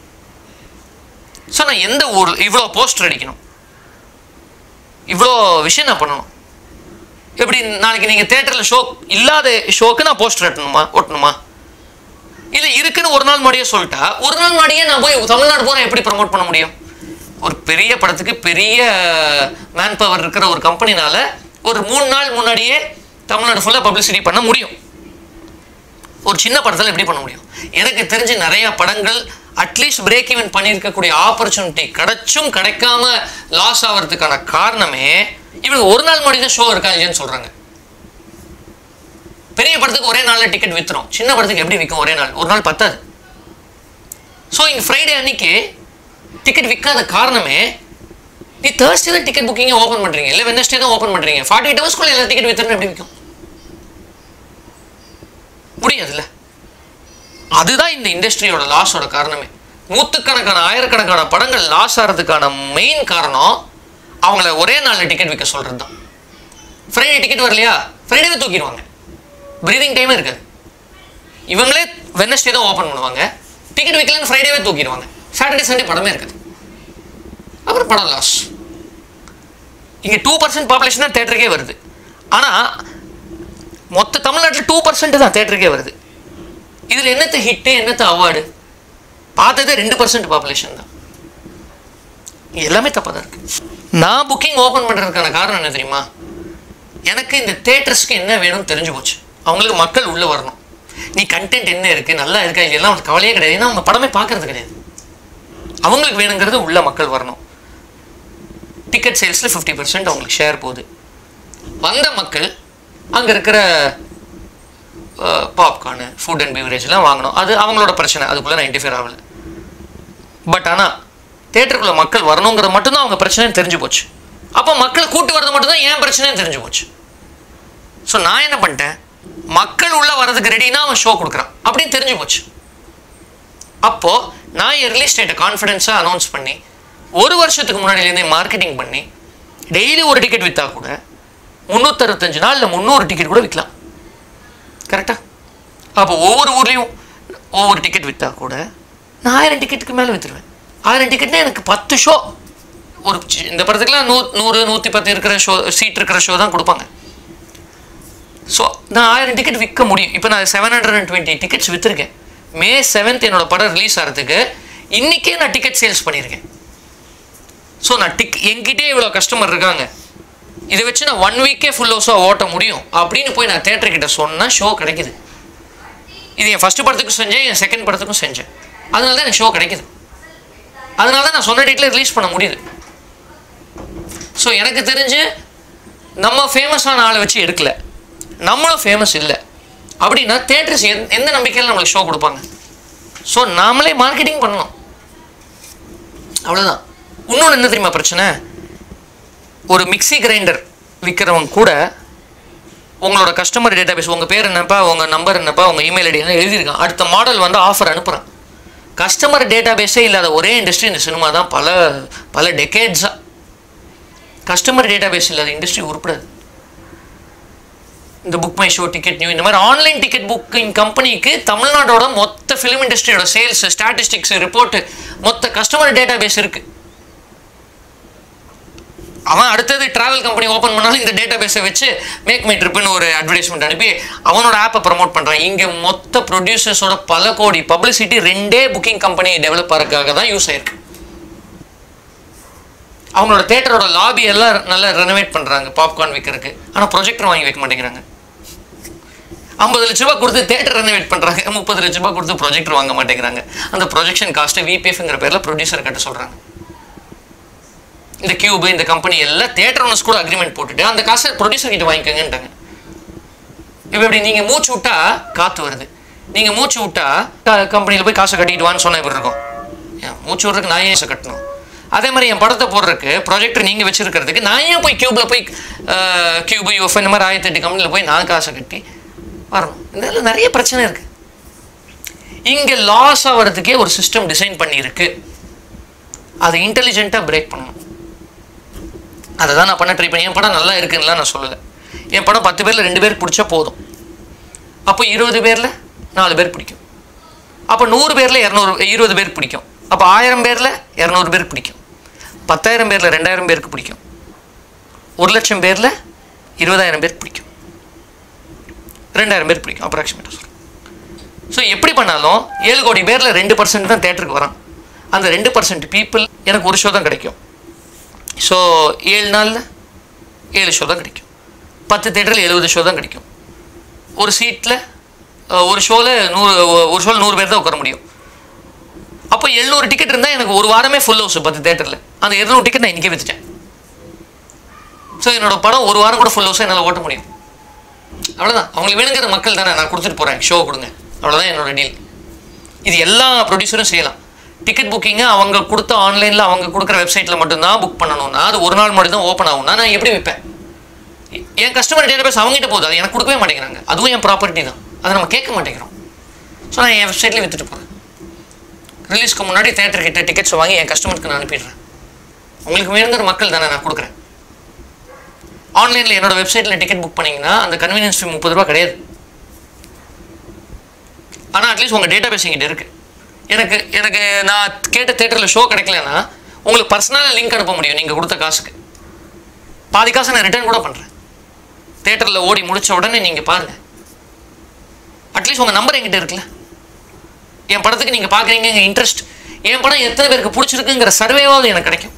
ஸோ நான் எந்த ஊர் இவ்வளோ போஸ்டர் அடிக்கணும் இவ்வளோ விஷயம் நான் பண்ணணும் எப்படி நாளைக்கு நீங்கள் தேட்டரில் ஷோ இல்லாத ஷோக்கு நான் போஸ்டர் ஒட்டணுமா ஒட்டணுமா இல்லை இருக்குன்னு ஒரு நாள் முன்னாடியே சொல்லிட்டா ஒரு நாள் முன்னாடியே நான் போய் தமிழ்நாடு போகிறேன் எப்படி ப்ரமோட் பண்ண முடியும் ஒரு பெரிய படத்துக்கு பெரிய மேன் பவர் இருக்கிற ஒரு கம்பெனினால ஒரு மூணு நாள் முன்னாடியே தமிழ்நாடு ஃபுல்லாக பப்ளிசிட்டி பண்ண முடியும் ஒரு சின்ன படத்தில் எப்படி பண்ண முடியும் எனக்கு தெரிஞ்சு நிறைய படங்கள் அட்லீஸ்ட் பிரேக் ஈவன் பண்ணியிருக்கக்கூடிய ஆப்பர்ச்சுனிட்டி கிடைச்சும் கிடைக்காம லாஸ் ஆகிறதுக்கான காரணமே இவங்க ஒரு நாள் முன்னாடி தான் ஷோ இருக்கா இல்லையான்னு சொல்கிறாங்க பெரிய படத்துக்கு ஒரே நாளில் டிக்கெட் விற்றுரும் சின்ன படத்துக்கு எப்படி விற்கும் ஒரே நாள் ஒரு நாள் பத்தாது ஸோ இங்கே ஃப்ரைடே அன்னைக்கு டிக்கெட் விற்காத காரணமே நீ தேர்ஸ்டே தான் டிக்கெட் புக்கிங்கை ஓப்பன் பண்ணுறீங்க இல்லை வெனஸ்டே தான் ஓப்பன் பண்ணுறீங்க ஃபார்ட்டி எயிட் ஹவர்ஸ்க்குள்ள எல்லா டிக்கெட் விற்றுறது எப்படி விற்கும் முடியாதுல்ல அதுதான் இந்த இண்டஸ்ட்ரியோட லாஸோட காரணமே நூற்றுக்கணக்கான ஆயிரக்கணக்கான படங்கள் லாஸ் ஆகிறதுக்கான மெயின் காரணம் அவங்கள ஒரே நாளில் டிக்கெட் விற்க சொல்கிறது தான் ஃப்ரைடே டிக்கெட் வரலையா ஃப்ரைடேவே தூக்கிடுவாங்க ப்ரீதிங் டைமே இருக்காது இவங்களே வெனஸ்டே தான் ஓப்பன் பண்ணுவாங்க டிக்கெட் விற்கலன்னு ஃப்ரைடேவே தூக்கிடுவாங்க சாட்டர்டே சண்டே படமே இருக்காது அப்புறம் படம் லாஸ் இங்கே டூ பர்சன்ட் பாப்புலேஷன் தான் தேட்டருக்கே வருது ஆனால் மொத்த தமிழ்நாட்டில் டூ பர்சன்ட் தான் தேட்டருக்கே வருது இதில் என்னத்த ஹிட்டு என்னத்த அவார்டு பார்த்ததே ரெண்டு பர்சன்ட் பாப்புலேஷன் தான் இது எல்லாமே தப்பாக தான் இருக்கு நான் புக்கிங் ஓப்பன் பண்ணுறதுக்கான காரணம் என்ன தெரியுமா எனக்கு இந்த தேட்டர்ஸ்க்கு என்ன வேணும்னு தெரிஞ்சு போச்சு அவங்களுக்கு மக்கள் உள்ளே வரணும் நீ கண்டென்ட் என்ன இருக்குது நல்லா இருக்கா இதெல்லாம் அவங்களுக்கு கவலையே கிடையாது ஏன்னா அவங்க படமே பார்க்கறது கிடையாது அவங்களுக்கு வேணுங்கிறது உள்ள மக்கள் வரணும் டிக்கெட் சேல்ஸில் ஃபிஃப்டி பர்சன்ட் அவங்களுக்கு ஷேர் போகுது வந்த மக்கள் அங்கே இருக்கிற பாப்கார்னு ஃபுட் அண்ட் பிவரேஜ்லாம் வாங்கணும் அது அவங்களோட பிரச்சனை அதுக்குள்ளே நான் இன்டிஃபியர் ஆகலை பட் ஆனால் தேட்டருக்குள்ளே மக்கள் வரணுங்கிறது மட்டும்தான் அவங்க பிரச்சனைன்னு தெரிஞ்சு போச்சு அப்போ மக்களை கூட்டு வரது மட்டும்தான் ஏன் பிரச்சனைன்னு தெரிஞ்சு போச்சு ஸோ நான் என்ன பண்ணிட்டேன் மக்கள் உள்ளே வர்றதுக்கு ரெடினா அவன் ஷோ கொடுக்குறான் அப்படின்னு தெரிஞ்சு போச்சு அப்போது நான் என் ரிலீஸ் டேட்டை கான்ஃபிடென்ஸாக அனௌன்ஸ் பண்ணி ஒரு வருஷத்துக்கு முன்னாடிலேருந்தே மார்க்கெட்டிங் பண்ணி டெய்லி ஒரு டிக்கெட் விற்றா கூட முந்நூற்றறுபத்தஞ்சு நாளில் முந்நூறு டிக்கெட் கூட விற்கலாம் கரெக்டாக அப்போ ஒவ்வொரு ஊர்லேயும் ஒவ்வொரு டிக்கெட் விற்றா கூட நான் ஆயிரம் டிக்கெட்டுக்கு மேலே விற்றுருவேன் ஆயிரம் டிக்கெட்னா எனக்கு பத்து ஷோ ஒரு சி- இந்த படத்துக்குலாம் நூ நூறு நூற்றி பத்து இருக்கிற ஷோ சீட் இருக்கிற ஷோ தான் கொடுப்பாங்க ஸோ நான் ஆயிரம் டிக்கெட் விற்க முடியும் இப்போ நான் seven hundred and twenty tickets விற்றுருக்கேன் மே செவன்த் என்னோட படம் ரிலீஸ் ஆகிறதுக்கு இன்றைக்கே நான் டிக்கெட் சேல்ஸ் பண்ணியிருக்கேன் ஸோ நான் டிக் என்கிட்டே இவ்வளோ கஸ்டமர் இருக்காங்க இதை வச்சு நான் ஒன் வீக்கே ஃபுல் ஹவுஸாக ஓட்ட முடியும் அப்படின்னு போய் நான் தேட்டர்கிட்ட சொன்னால் ஷோ கிடைக்குது இது என் ஃபஸ்ட்டு படத்துக்கும் செஞ்சேன் என் செகண்ட் படத்துக்கும் செஞ்சேன் அதனால தான் எனக்கு ஷோ கிடைக்குது அதனால தான் நான் சொன்ன டேட்டில் ரிலீஸ் பண்ண முடியுது ஸோ எனக்கு தெரிஞ்சு நம்ம ஃபேமஸான ஆளை வச்சு எடுக்கல நம்மளும் ஃபேமஸ் இல்லை அப்படின்னா தேட்டர்ஸ் எந்த நம்பிக்கையில் நம்மளுக்கு ஷோ கொடுப்பாங்க ஸோ நாமளே மார்க்கெட்டிங் பண்ணணும் அவ்வளோதான் இன்னொன்று என்ன தெரியுமா பிரச்சனை ஒரு மிக்ஸி கிரைண்டர் விற்கிறவங்க கூட உங்களோட கஸ்டமர் டேட்டாபேஸ் உங்கள் பேர் என்னப்பா உங்கள் நம்பர் என்னப்பா உங்கள் இமெயில் ஐடி என்ன எழுதியிருக்கான் அடுத்த மாடல் வந்து ஆஃபர் அனுப்புகிறான் கஸ்டமர் டேட்டாபேஸே இல்லாத ஒரே இண்டஸ்ட்ரி இந்த சினிமா தான் பல பல டெக்கேட்ஸாக கஸ்டமர் டேட்டாபேஸ் இல்லாத இண்டஸ்ட்ரி உருப்படாது இந்த book my show ticket new இந்த மாதிரி ஆன்லைன் டிக்கெட் புக்கிங் கம்பெனிக்கு தமிழ்நாடோட மொத்த ஃபிலிம் இண்டஸ்ட்ரியோட சேல்ஸ் ஸ்டாட்டிஸ்டிக்ஸ் ரிப்போர்ட் மொத்த கஸ்டமர் டேட்டாபேஸ் இருக்கு அவன் அடுத்தது டிராவல் கம்பெனி ஓப்பன் பண்ணாலும் இந்த டேட்டா பேஸை வச்சு மேக் மை ட்ரிப்னு ஒரு அட்வர்டைஸ்மெண்ட் அனுப்பி அவனோட ஆப்பை ப்ரமோட் பண்ணுறான் இங்கே மொத்த ப்ரொடியூசர்ஸோட பல கோடி பப்ளிசிட்டி ரெண்டே புக்கிங் கம்பெனி டெவலப் ஆகிறதுக்காக தான் யூஸ் ஆயிருக்கு அவங்களோட தேட்டரோட லாபி எல்லாம் நல்லா ரெனோவேட் பண்ணுறாங்க பாப்கார்ன் விற்கிறதுக்கு ஆனால் ப்ரொஜெக்டர் வாங்கி வைக்க மாட்டேங்கிறாங்க ஐம்பது லட்ச ரூபாய் கொடுத்து தேட்டர் ரெனோவேட் பண்ணுறாங்க முப்பது லட்ச ரூபாய் கொடுத்து ப்ரொஜெக்டர் வாங்க மாட்டேங்கிறாங்க அந்த ப்ரொஜெக்ஷன் காஸ்ட்டை விபிஎஃப்ங்கிற பேரில் ப்ரொடியூசர் கட்ட சொல்கிறாங்க இந்த கியூபு இந்த கம்பெனி எல்லாம் தேட்டர் ஓனர்ஸ் கூட அக்ரிமெண்ட் போட்டுட்டு அந்த காசை ப்ரொடியூசர் கிட்ட வாங்கிக்கோங்கன்ட்டாங்க இப்போ இப்படி நீங்கள் மூச்சு விட்டா காற்று வருது நீங்கள் மூச்சு விட்டா கம்பெனியில் போய் காசை கட்டிட்டு வான்னு சொன்னால் இப்படி இருக்கும் ஏன் மூச்சு விட்றதுக்கு நான் ஏன் காசை கட்டணும் அதே மாதிரி என் படத்தை போடுறதுக்கு ப்ரொஜெக்டர் நீங்கள் வச்சிருக்கிறதுக்கு நான் ஏன் போய் கியூபில் போய் கியூபு யூஎஃப் இந்த மாதிரி ஆயிரத்தி எட்டு கம்பெனியில் போய் நான் காசை கட்டி வரணும் இதில் நிறைய பிரச்சனை இருக்குது இங்கே லாஸ் ஆகிறதுக்கே ஒரு சிஸ்டம் டிசைன் பண்ணியிருக்கு அதை இன்டெலிஜென்ட்டாக பிரேக் பண்ணணும் அதை தான் நான் பண்ண ட்ரை பண்ணி என் படம் நல்லா இருக்குன்னுலாம் நான் சொல்லலை என் படம் பத்து பேரில் ரெண்டு பேருக்கு பிடிச்சா போதும் அப்போ இருபது பேரில் நாலு பேர் பிடிக்கும் அப்போ நூறு பேரில் இரநூறு இருபது பேருக்கு பிடிக்கும் அப்போ ஆயிரம் பேரில் இரநூறு பேருக்கு பிடிக்கும் பத்தாயிரம் பேரில் ரெண்டாயிரம் பேருக்கு பிடிக்கும் ஒரு லட்சம் பேரில் இருபதாயிரம் பேருக்கு பிடிக்கும் ரெண்டாயிரம் பேர் பிடிக்கும் அப்ராக்சிமேட்டாக சொல்கிறேன் ஸோ எப்படி பண்ணாலும் ஏழு கோடி பேரில் ரெண்டு பர்சன்ட் தான் தேட்டருக்கு வரான் அந்த ரெண்டு பர்சன்ட் பீப்புள் எனக்கு ஒரு ஷோ தான் கிடைக்கும் ஸோ ஏழு நாளில் ஏழு ஷோ தான் கிடைக்கும் பத்து தேட்டரில் எழுபது ஷோ தான் கிடைக்கும் ஒரு சீட்டில் ஒரு ஷோவில் நூறு ஒரு ஷோவில் நூறு பேர் தான் உட்கார முடியும் அப்போ எழுநூறு டிக்கெட் இருந்தால் எனக்கு ஒரு வாரமே ஃபுல் ஹவுஸ் பத்து தேட்டரில் அந்த எழுநூறு டிக்கெட் நான் இன்றைக்கே விற்றுட்டேன் ஸோ என்னோட படம் ஒரு வாரம் கூட ஃபுல் ஹவுஸாக என்னால் ஓட்ட முடியும் அவ்வளோதான் அவங்களுக்கு வேணுங்கிற மக்கள் தானே நான் கொடுத்துட்டு போகிறேன் ஷோ கொடுங்க அவ்வளோதான் என்னோட டீல் இது எல்லா ப்ரொடியூசரும் செய்யலாம் டிக்கெட் புக்கிங்கை அவங்க கொடுத்த ஆன்லைனில் அவங்க கொடுக்குற வெப்சைட்டில் மட்டும்தான் புக் பண்ணணும்னா அது ஒரு நாள் மட்டும் தான் ஓப்பன் ஆகும்னா நான் எப்படி விற்பேன் என் கஸ்டமர் டேட்டா பேஸ் அவங்ககிட்ட போகுது அது எனக்கு கொடுக்கவே மாட்டேங்கிறாங்க அதுவும் என் ப்ராப்பர்ட்டி தான் அதை நம்ம கேட்க மாட்டேங்கிறோம் ஸோ நான் என் வெப்சைட்லேயே விற்றுட்டு போகிறேன் ரிலீஸ்க்கு முன்னாடி தேட்டர் கிட்ட டிக்கெட்ஸ் வாங்கி என் கஸ்டமருக்கு நான் அனுப்பிடுறேன் உங்களுக்கு வேணுங்கிற மக்கள் தானே நான் கொடுக்குறேன் ஆன்லைனில் என்னோட வெப்சைட்டில் டிக்கெட் புக் பண்ணிங்கன்னா அந்த கன்வீனியன்ஸ் ஃபீ முப்பது ரூபா கிடையாது ஆனால் அட்லீஸ்ட் உங்கள் டேட்டா பேஸ் எங்கிட்ட இருக்குது எனக்கு எனக்கு நான் கேட்ட தேட்டரில் ஷோ கிடைக்கலன்னா உங்களுக்கு பர்சனலாக லிங்க் அனுப்ப முடியும் நீங்கள் கொடுத்த காசுக்கு பாதி காசை நான் ரிட்டர்ன் கூட பண்ணுறேன் தேட்டரில் ஓடி முடித்த உடனே நீங்கள் பாருங்கள் அட்லீஸ்ட் உங்கள் நம்பர் என்கிட்ட இருக்குல்ல என் படத்துக்கு நீங்கள் பார்க்குறீங்க எங்கள் இன்ட்ரெஸ்ட் என் படம் எத்தனை பேருக்கு பிடிச்சிருக்குங்கிற சர்வேவாவது எனக்கு கிடைக்கும்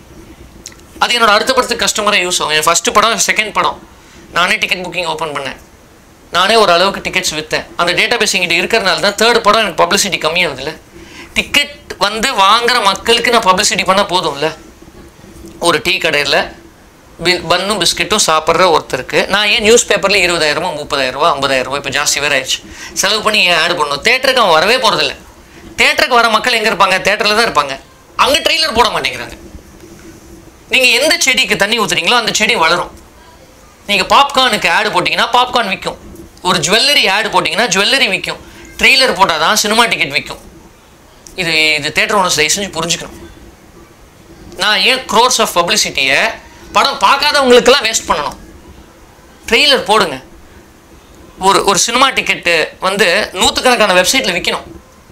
அது என்னோட அடுத்த படத்துக்கு கஸ்டமராக யூஸ் ஆகும் என் ஃபஸ்ட்டு படம் செகண்ட் படம் நானே டிக்கெட் புக்கிங் ஓப்பன் பண்ணேன் நானே ஒரு அளவுக்கு டிக்கெட்ஸ் விற்றேன் அந்த டேட்டா பேஸ் எங்கிட்ட இருக்கிறனால தான் தேர்ட் படம் எனக்கு பப்ளிசிட்டி கம்மியாகுதுல்ல டிக்கெட் வந்து வாங்குற மக்களுக்கு நான் பப்ளிசிட்டி பண்ணால் போதும்ல ஒரு டீ கடையில் பில் பன்னும் பிஸ்கெட்டும் சாப்பிட்ற ஒருத்தருக்கு நான் ஏன் நியூஸ் பேப்பரில் இருபதாயிரமோ முப்பதாயிரரூபா ஐம்பதாயிரரூபா இப்போ ஜாஸ்தி வேறு ஆயிடுச்சு செலவு பண்ணி ஏன் ஆட் பண்ணணும் தேட்டருக்கு அவன் வரவே போகிறதில்ல தேட்டருக்கு வர மக்கள் எங்கே இருப்பாங்க தேட்டரில் தான் இருப்பாங்க அங்கே ட்ரெய்லர் போட மாட்டேங்கிறாங்க நீங்கள் எந்த செடிக்கு தண்ணி ஊற்றுறீங்களோ அந்த செடி வளரும் நீங்கள் பாப்கார்னுக்கு ஆடு போட்டிங்கன்னா பாப்கார்ன் விற்கும் ஒரு ஜுவல்லரி ஆடு போட்டிங்கன்னா ஜுவல்லரி விற்கும் ட்ரெய்லர் போட்டால் தான் சினிமா டிக்கெட் விற்கும் இது இது தேட்டர் ஒன்று தயவு செஞ்சு புரிஞ்சுக்கணும் நான் ஏன் க்ரோர்ஸ் ஆஃப் பப்ளிசிட்டியை படம் பார்க்காதவங்களுக்கெல்லாம் வேஸ்ட் பண்ணணும் ட்ரெய்லர் போடுங்க ஒரு ஒரு சினிமா டிக்கெட்டு வந்து நூற்றுக்கணக்கான வெப்சைட்டில் விற்கணும்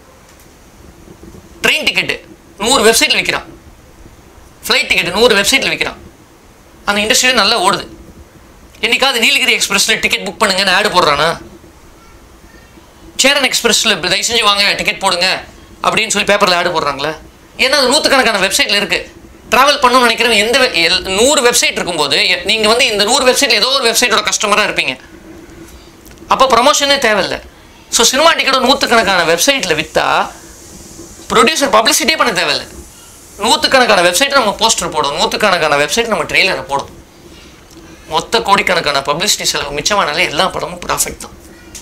ட்ரெயின் டிக்கெட்டு நூறு வெப்சைட்டில் விற்கிறான் ஃப்ளைட் டிக்கெட் நூறு வெப்சைட்டில் விற்கிறான் அந்த இண்டஸ்ட்ரியில் நல்லா ஓடுது என்னைக்காவது நீலகிரி எக்ஸ்பிரஸில் டிக்கெட் புக் பண்ணுங்கன்னு ஆடு போடுறானா சேரன் எக்ஸ்பிரஸில் தயவு செஞ்சு வாங்க டிக்கெட் போடுங்க அப்படின்னு சொல்லி பேப்பரில் ஆடு போடுறாங்களே ஏன்னா அது நூற்றுக்கணக்கான வெப்சைட்டில் இருக்குது ட்ராவல் பண்ணணும்னு நினைக்கிறவங்க எந்த வெ- எல்- நூறு வெப்சைட் இருக்கும்போது நீங்கள் வந்து இந்த நூறு வெப்சைட்டில் ஏதோ ஒரு வெப்சைட்டோட கஸ்டமராக இருப்பீங்க அப்போ ப்ரமோஷனே தேவையில்லை ஸோ சினிமா டிக்கெட் நூற்றுக்கணக்கான வெப்சைட்டில் விற்றா ப்ரொடியூசர் பப்ளிசிட்டியே பண்ண தேவையில்லை நூற்றுக்கணக்கான வெப்சைட் நம்ம போஸ்டர் போடும் நூற்றுக்கணக்கான வெப்சைட் நம்ம ட்ரெய்லரை போடும் மொத்த கோடிக்கணக்கான பப்ளிசிட்டி செலவு மிச்சமானாலே எல்லா படமும் ப்ராஃபிட் தான்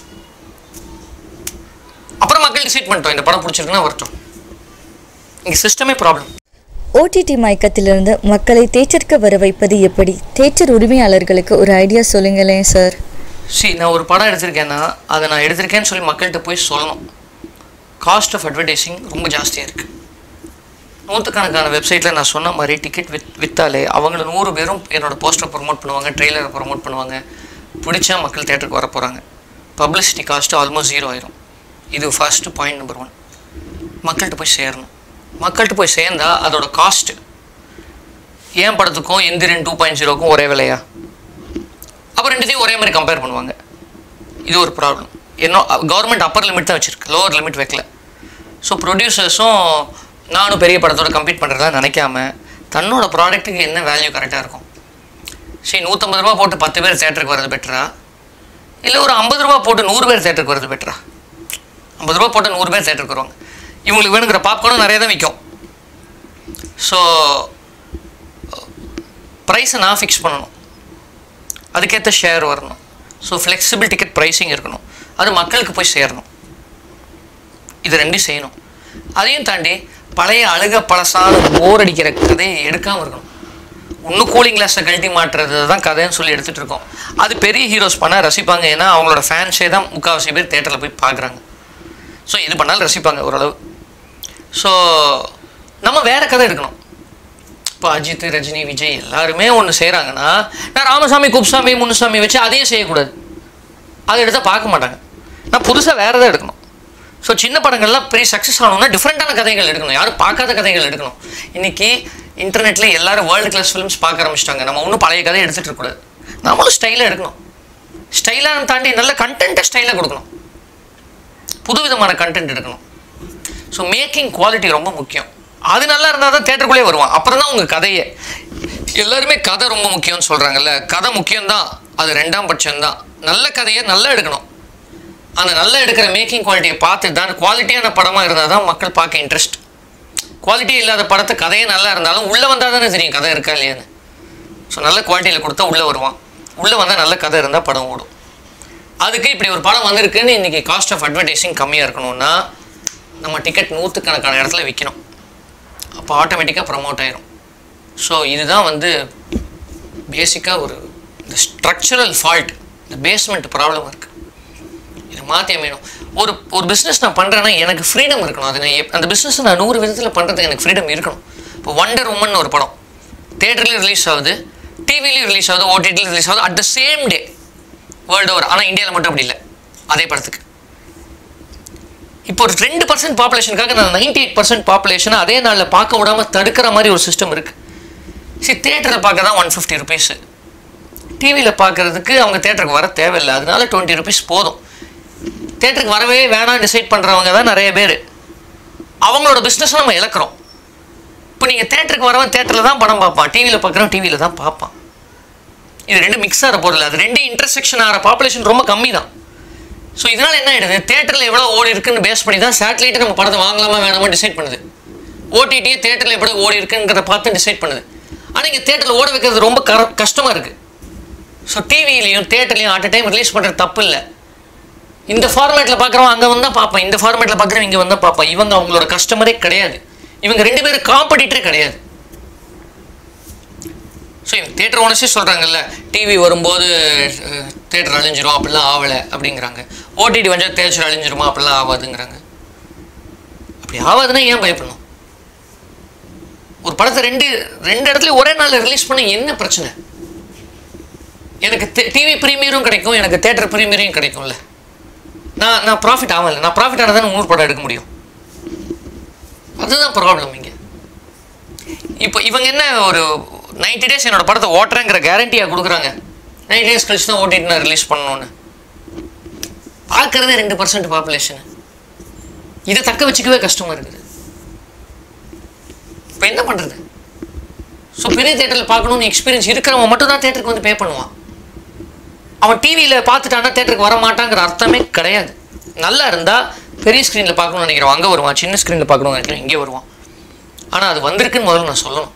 அப்புறம் மக்கள் டிசைட் பண்ணிட்டோம் இந்த படம் பிடிச்சிருக்குன்னா வரட்டும் இங்கே சிஸ்டமே ப்ராப்ளம் ஓடிடி மயக்கத்திலிருந்து மக்களை தேட்டருக்கு வர வைப்பது எப்படி தேட்டர் உரிமையாளர்களுக்கு ஒரு ஐடியா சொல்லுங்களேன் சார் சி நான் ஒரு படம் எடுத்திருக்கேன்னா அதை நான் எடுத்திருக்கேன்னு சொல்லி மக்கள்கிட்ட போய் சொல்லணும் காஸ்ட் ஆஃப் அட்வர்டைஸிங் ரொம்ப ஜாஸ்தியாக இருக்குது நூற்றுக்கணக்கான வெப்சைட்டில் நான் சொன்ன மாதிரி டிக்கெட் வித் விற்றாலே அவங்கள நூறு பேரும் என்னோட போஸ்டரை ப்ரொமோட் பண்ணுவாங்க ட்ரெய்லரை ப்ரொமோட் பண்ணுவாங்க பிடிச்சா மக்கள் தேட்டருக்கு வர போகிறாங்க பப்ளிசிட்டி காஸ்ட்டு ஆல்மோஸ்ட் ஜீரோ ஆயிரும் இது ஃபர்ஸ்ட்டு பாயிண்ட் நம்பர் ஒன் மக்கள்கிட்ட போய் சேரணும் மக்கள்கிட்ட போய் சேர்ந்தா அதோட காஸ்ட்டு ஏன் படத்துக்கும் எந்திரன் டூ பாயிண்ட் ஜீரோக்கும் ஒரே விலையா அப்போ ரெண்டுத்தையும் ஒரே மாதிரி கம்பேர் பண்ணுவாங்க இது ஒரு ப்ராப்ளம் இன்னும் கவர்மெண்ட் அப்பர் லிமிட் தான் வச்சுருக்கு லோவர் லிமிட் வைக்கல ஸோ ப்ரொடியூசர்ஸும் நானும் பெரிய படத்தோட கம்பீட் பண்ணுறதா நினைக்காம தன்னோட ப்ராடக்ட்டுக்கு என்ன வேல்யூ கரெக்டாக இருக்கும் சரி நூற்றம்பது ரூபா போட்டு பத்து பேர் தேட்டருக்கு வர்றது பெட்டரா இல்லை ஒரு ஐம்பது ரூபா போட்டு நூறு பேர் தேட்டருக்கு வர்றது பெட்டரா ஐம்பது ரூபா போட்டு நூறு பேர் தேட்டருக்கு வருவாங்க இவங்களுக்கு வேணுங்கிற பாப்கார்னும் நிறைய தான் விற்கும் ஸோ ப்ரைஸை நான் ஃபிக்ஸ் பண்ணணும் அதுக்கேற்ற ஷேர் வரணும் ஸோ ஃப்ளெக்சிபிள் டிக்கெட் ப்ரைஸிங் இருக்கணும் அது மக்களுக்கு போய் சேரணும் இது ரெண்டும் செய்யணும் அதையும் தாண்டி பழைய அழுக பழசான போர் அடிக்கிற கதையை எடுக்காமல் இருக்கணும் இன்னும் கூலிங் கிளாஸை கழட்டி மாட்டுறது தான் கதைன்னு சொல்லி எடுத்துகிட்டு இருக்கோம் அது பெரிய ஹீரோஸ் பண்ணால் ரசிப்பாங்க ஏன்னா அவங்களோட ஃபேன்ஸே தான் முக்கால்வாசி பேர் தேட்டரில் போய் பார்க்குறாங்க ஸோ இது பண்ணாலும் ரசிப்பாங்க ஓரளவு ஸோ நம்ம வேறு கதை எடுக்கணும் இப்போ அஜித் ரஜினி விஜய் எல்லாருமே ஒன்று செய்கிறாங்கன்னா நான் ராமசாமி குப்சாமி முனுசாமி வச்சு அதையும் செய்யக்கூடாது அதை எடுத்தால் பார்க்க மாட்டாங்க நான் புதுசாக வேறு எதாவது எடுக்கணும் ஸோ சின்ன படங்கள்லாம் பெரிய சக்ஸஸ் ஆகணும்னா டிஃப்ரெண்ட்டான கதைகள் எடுக்கணும் யாரும் பார்க்காத கதைகள் எடுக்கணும் இன்னைக்கு இன்டர்நெட்டில் எல்லாரும் வேர்ல்டு கிளாஸ் ஃபிலிம்ஸ் பார்க்க ஆரம்பிச்சிட்டாங்க நம்ம ஒன்றும் பழைய கதை எடுத்துகிட்டு இருக்கக்கூடாது நம்மளும் ஸ்டைலாக எடுக்கணும் ஸ்டைலாக தாண்டி நல்ல கண்டென்ட்டை ஸ்டைலாக கொடுக்கணும் புதுவிதமான கண்டென்ட் எடுக்கணும் ஸோ மேக்கிங் குவாலிட்டி ரொம்ப முக்கியம் அது நல்லா இருந்தால் தான் தேட்டருக்குள்ளே வருவான் அப்புறம் தான் உங்கள் கதையே எல்லாருமே கதை ரொம்ப முக்கியம்னு சொல்கிறாங்கல்ல கதை முக்கியம்தான் அது ரெண்டாம் பட்சம்தான் நல்ல கதையை நல்லா எடுக்கணும் அந்த நல்லா எடுக்கிற மேக்கிங் குவாலிட்டியை பார்த்து தான் குவாலிட்டியான படமாக இருந்தால் தான் மக்கள் பார்க்க இன்ட்ரெஸ்ட் குவாலிட்டி இல்லாத படத்தை கதையே நல்லா இருந்தாலும் உள்ளே வந்தால் தானே தெரியும் கதை இருக்கா இல்லையான்னு ஸோ நல்ல குவாலிட்டியில் கொடுத்தா உள்ளே வருவான் உள்ளே வந்தால் நல்ல கதை இருந்தால் படம் ஓடும் அதுக்கு இப்படி ஒரு படம் வந்திருக்குன்னு இன்றைக்கி காஸ்ட் ஆஃப் அட்வர்டைஸிங் கம்மியாக இருக்கணும்னா நம்ம டிக்கெட் நூற்றுக்கணக்கான இடத்துல விற்கணும் அப்போ ஆட்டோமேட்டிக்காக ப்ரமோட் ஆயிரும் ஸோ இதுதான் வந்து பேசிக்காக ஒரு இந்த ஸ்ட்ரக்சரல் ஃபால்ட் இந்த பேஸ்மெண்ட் ப்ராப்ளம் இருக்குது இதை மாற்றி அமையணும் ஒரு ஒரு பிஸ்னஸ் நான் பண்ணுறேன்னா எனக்கு ஃப்ரீடம் இருக்கணும் அது நான் எப்- அந்த பிஸ்னஸ் நான் நூறு விதத்தில் பண்ணுறதுக்கு எனக்கு ஃப்ரீடம் இருக்கணும் இப்போ வண்டர் உமன் ஒரு படம் தேட்டர்லேயும் ரிலீஸ் ஆகுது டிவிலையும் ரிலீஸ் ஆகுது ஓடிடிலையும் ரிலீஸ் ஆகுது at the same day world over ஆனால் இந்தியாவில் மட்டும் அப்படி இல்லை அதே படத்துக்கு இப்போ ஒரு ரெண்டு பர்சன்ட் பாப்புலேஷனுக்காக நான் நைன்டி எயிட் பர்சன்ட் பாப்புலேஷனை அதே நாளில் பார்க்க விடாமல் தடுக்கிற மாதிரி ஒரு சிஸ்டம் இருக்குது சரி தேட்டரில் பார்க்க தான் ஒன் ஃபிஃப்டி ருபீஸு டிவியில் பார்க்குறதுக்கு அவங்க தேட்டருக்கு வர தேவையில்லை அதனால டுவெண்ட்டி ருபீஸ் போதும் தேட்டருக்கு வரவே வேணாம் டிசைட் பண்ணுறவங்க தான் நிறைய பேர் அவங்களோட பிஸ்னஸை நம்ம இழக்கிறோம் இப்போ நீங்கள் தேட்டருக்கு வரவன் தேட்டரில் தான் படம் பார்ப்பான் டிவியில் பார்க்குறவன் டிவியில் தான் பார்ப்பான் இது ரெண்டு மிக்ஸ் ஆகிற பொருள் அது ரெண்டு இன்டர்செக்ஷன் ஆகிற பாப்புலேஷன் ரொம்ப கம்மி தான் ஸோ இதனால் என்ன ஆகிடுது தேட்டரில் எவ்வளோ ஓடி இருக்குன்னு பேஸ் பண்ணி தான் சேட்டலைட்டு நம்ம படத்தை வாங்கலாமா வேணாமா டிசைட் பண்ணுது ஓடிடியே தேட்டரில் எப்படி ஓடி இருக்குங்கிறத பார்த்து டிசைட் பண்ணுது ஆனால் இங்கே தேட்டரில் ஓட வைக்கிறது ரொம்ப கர கஷ்டமாக இருக்குது ஸோ டிவிலையும் தேட்டர்லையும் அட் டைம் ரிலீஸ் பண்ணுறது தப்பு இல்லை இந்த ஃபார்மேட்டில் பார்க்குறவன் அங்கே வந்தால் பார்ப்பான் இந்த ஃபார்மேட்டில் பார்க்குறவன் இங்கே வந்தால் பார்ப்பான் இவங்க அவங்களோட கஸ்டமரே கிடையாது இவங்க ரெண்டு பேரும் காம்படிட்டரே கிடையாது ஸோ தேட்டர் ஓனர்ஸே சொல்கிறாங்கல்ல டிவி வரும்போது தேட்டர் அழிஞ்சிரும் அப்படிலாம் ஆகலை அப்படிங்கிறாங்க ஓடிடி வந்து தேட்டர் அழிஞ்சிருமா அப்படிலாம் ஆகாதுங்கிறாங்க அப்படி ஆகாதுன்னா ஏன் பயப்படணும் ஒரு படத்தை ரெண்டு ரெண்டு இடத்துல ஒரே நாளில் ரிலீஸ் பண்ண என்ன பிரச்சனை எனக்கு டிவி ப்ரீமியரும் கிடைக்கும் எனக்கு தேட்டர் ப்ரீமியரும் கிடைக்கும்ல நான் நான் ப்ராஃபிட் ஆகல நான் ப்ராஃபிட் ஆனால் தான் நூறு படம் எடுக்க முடியும் அதுதான் ப்ராப்ளம் இங்கே இப்போ இவங்க என்ன ஒரு 90 டேஸ் என்னோட படத்தை ஓட்டுறேங்கிற கேரண்டியாக கொடுக்குறாங்க 90 டேஸ் கழிச்சு தான் ஓட்டிட்டு நான் ரிலீஸ் பண்ணணும்னு பார்க்கறதே ரெண்டு பர்சன்ட் பாப்புலேஷன் இதை தக்க வச்சுக்கவே கஷ்டமாக இருக்குது இப்போ என்ன பண்ணுறது ஸோ பெரிய தேட்டரில் பார்க்கணும்னு எக்ஸ்பீரியன்ஸ் இருக்கிறவன் மட்டும் தான் தேட்டருக்கு வந்து பே பண்ணுவான் அவன் டிவியில் பார்த்துட்டானா தேட்டருக்கு வர மாட்டாங்கிற அர்த்தமே கிடையாது நல்லா இருந்தால் பெரிய ஸ்க்ரீனில் பார்க்கணும்னு நினைக்கிறோம் அங்கே வருவான் சின்ன ஸ்க்ரீனில் பார்க்கணும்னு நினைக்கிறோம் இங்கே வருவான் ஆனால் அது வந்திருக்குன்னு முதல்ல நான் சொல்லணும்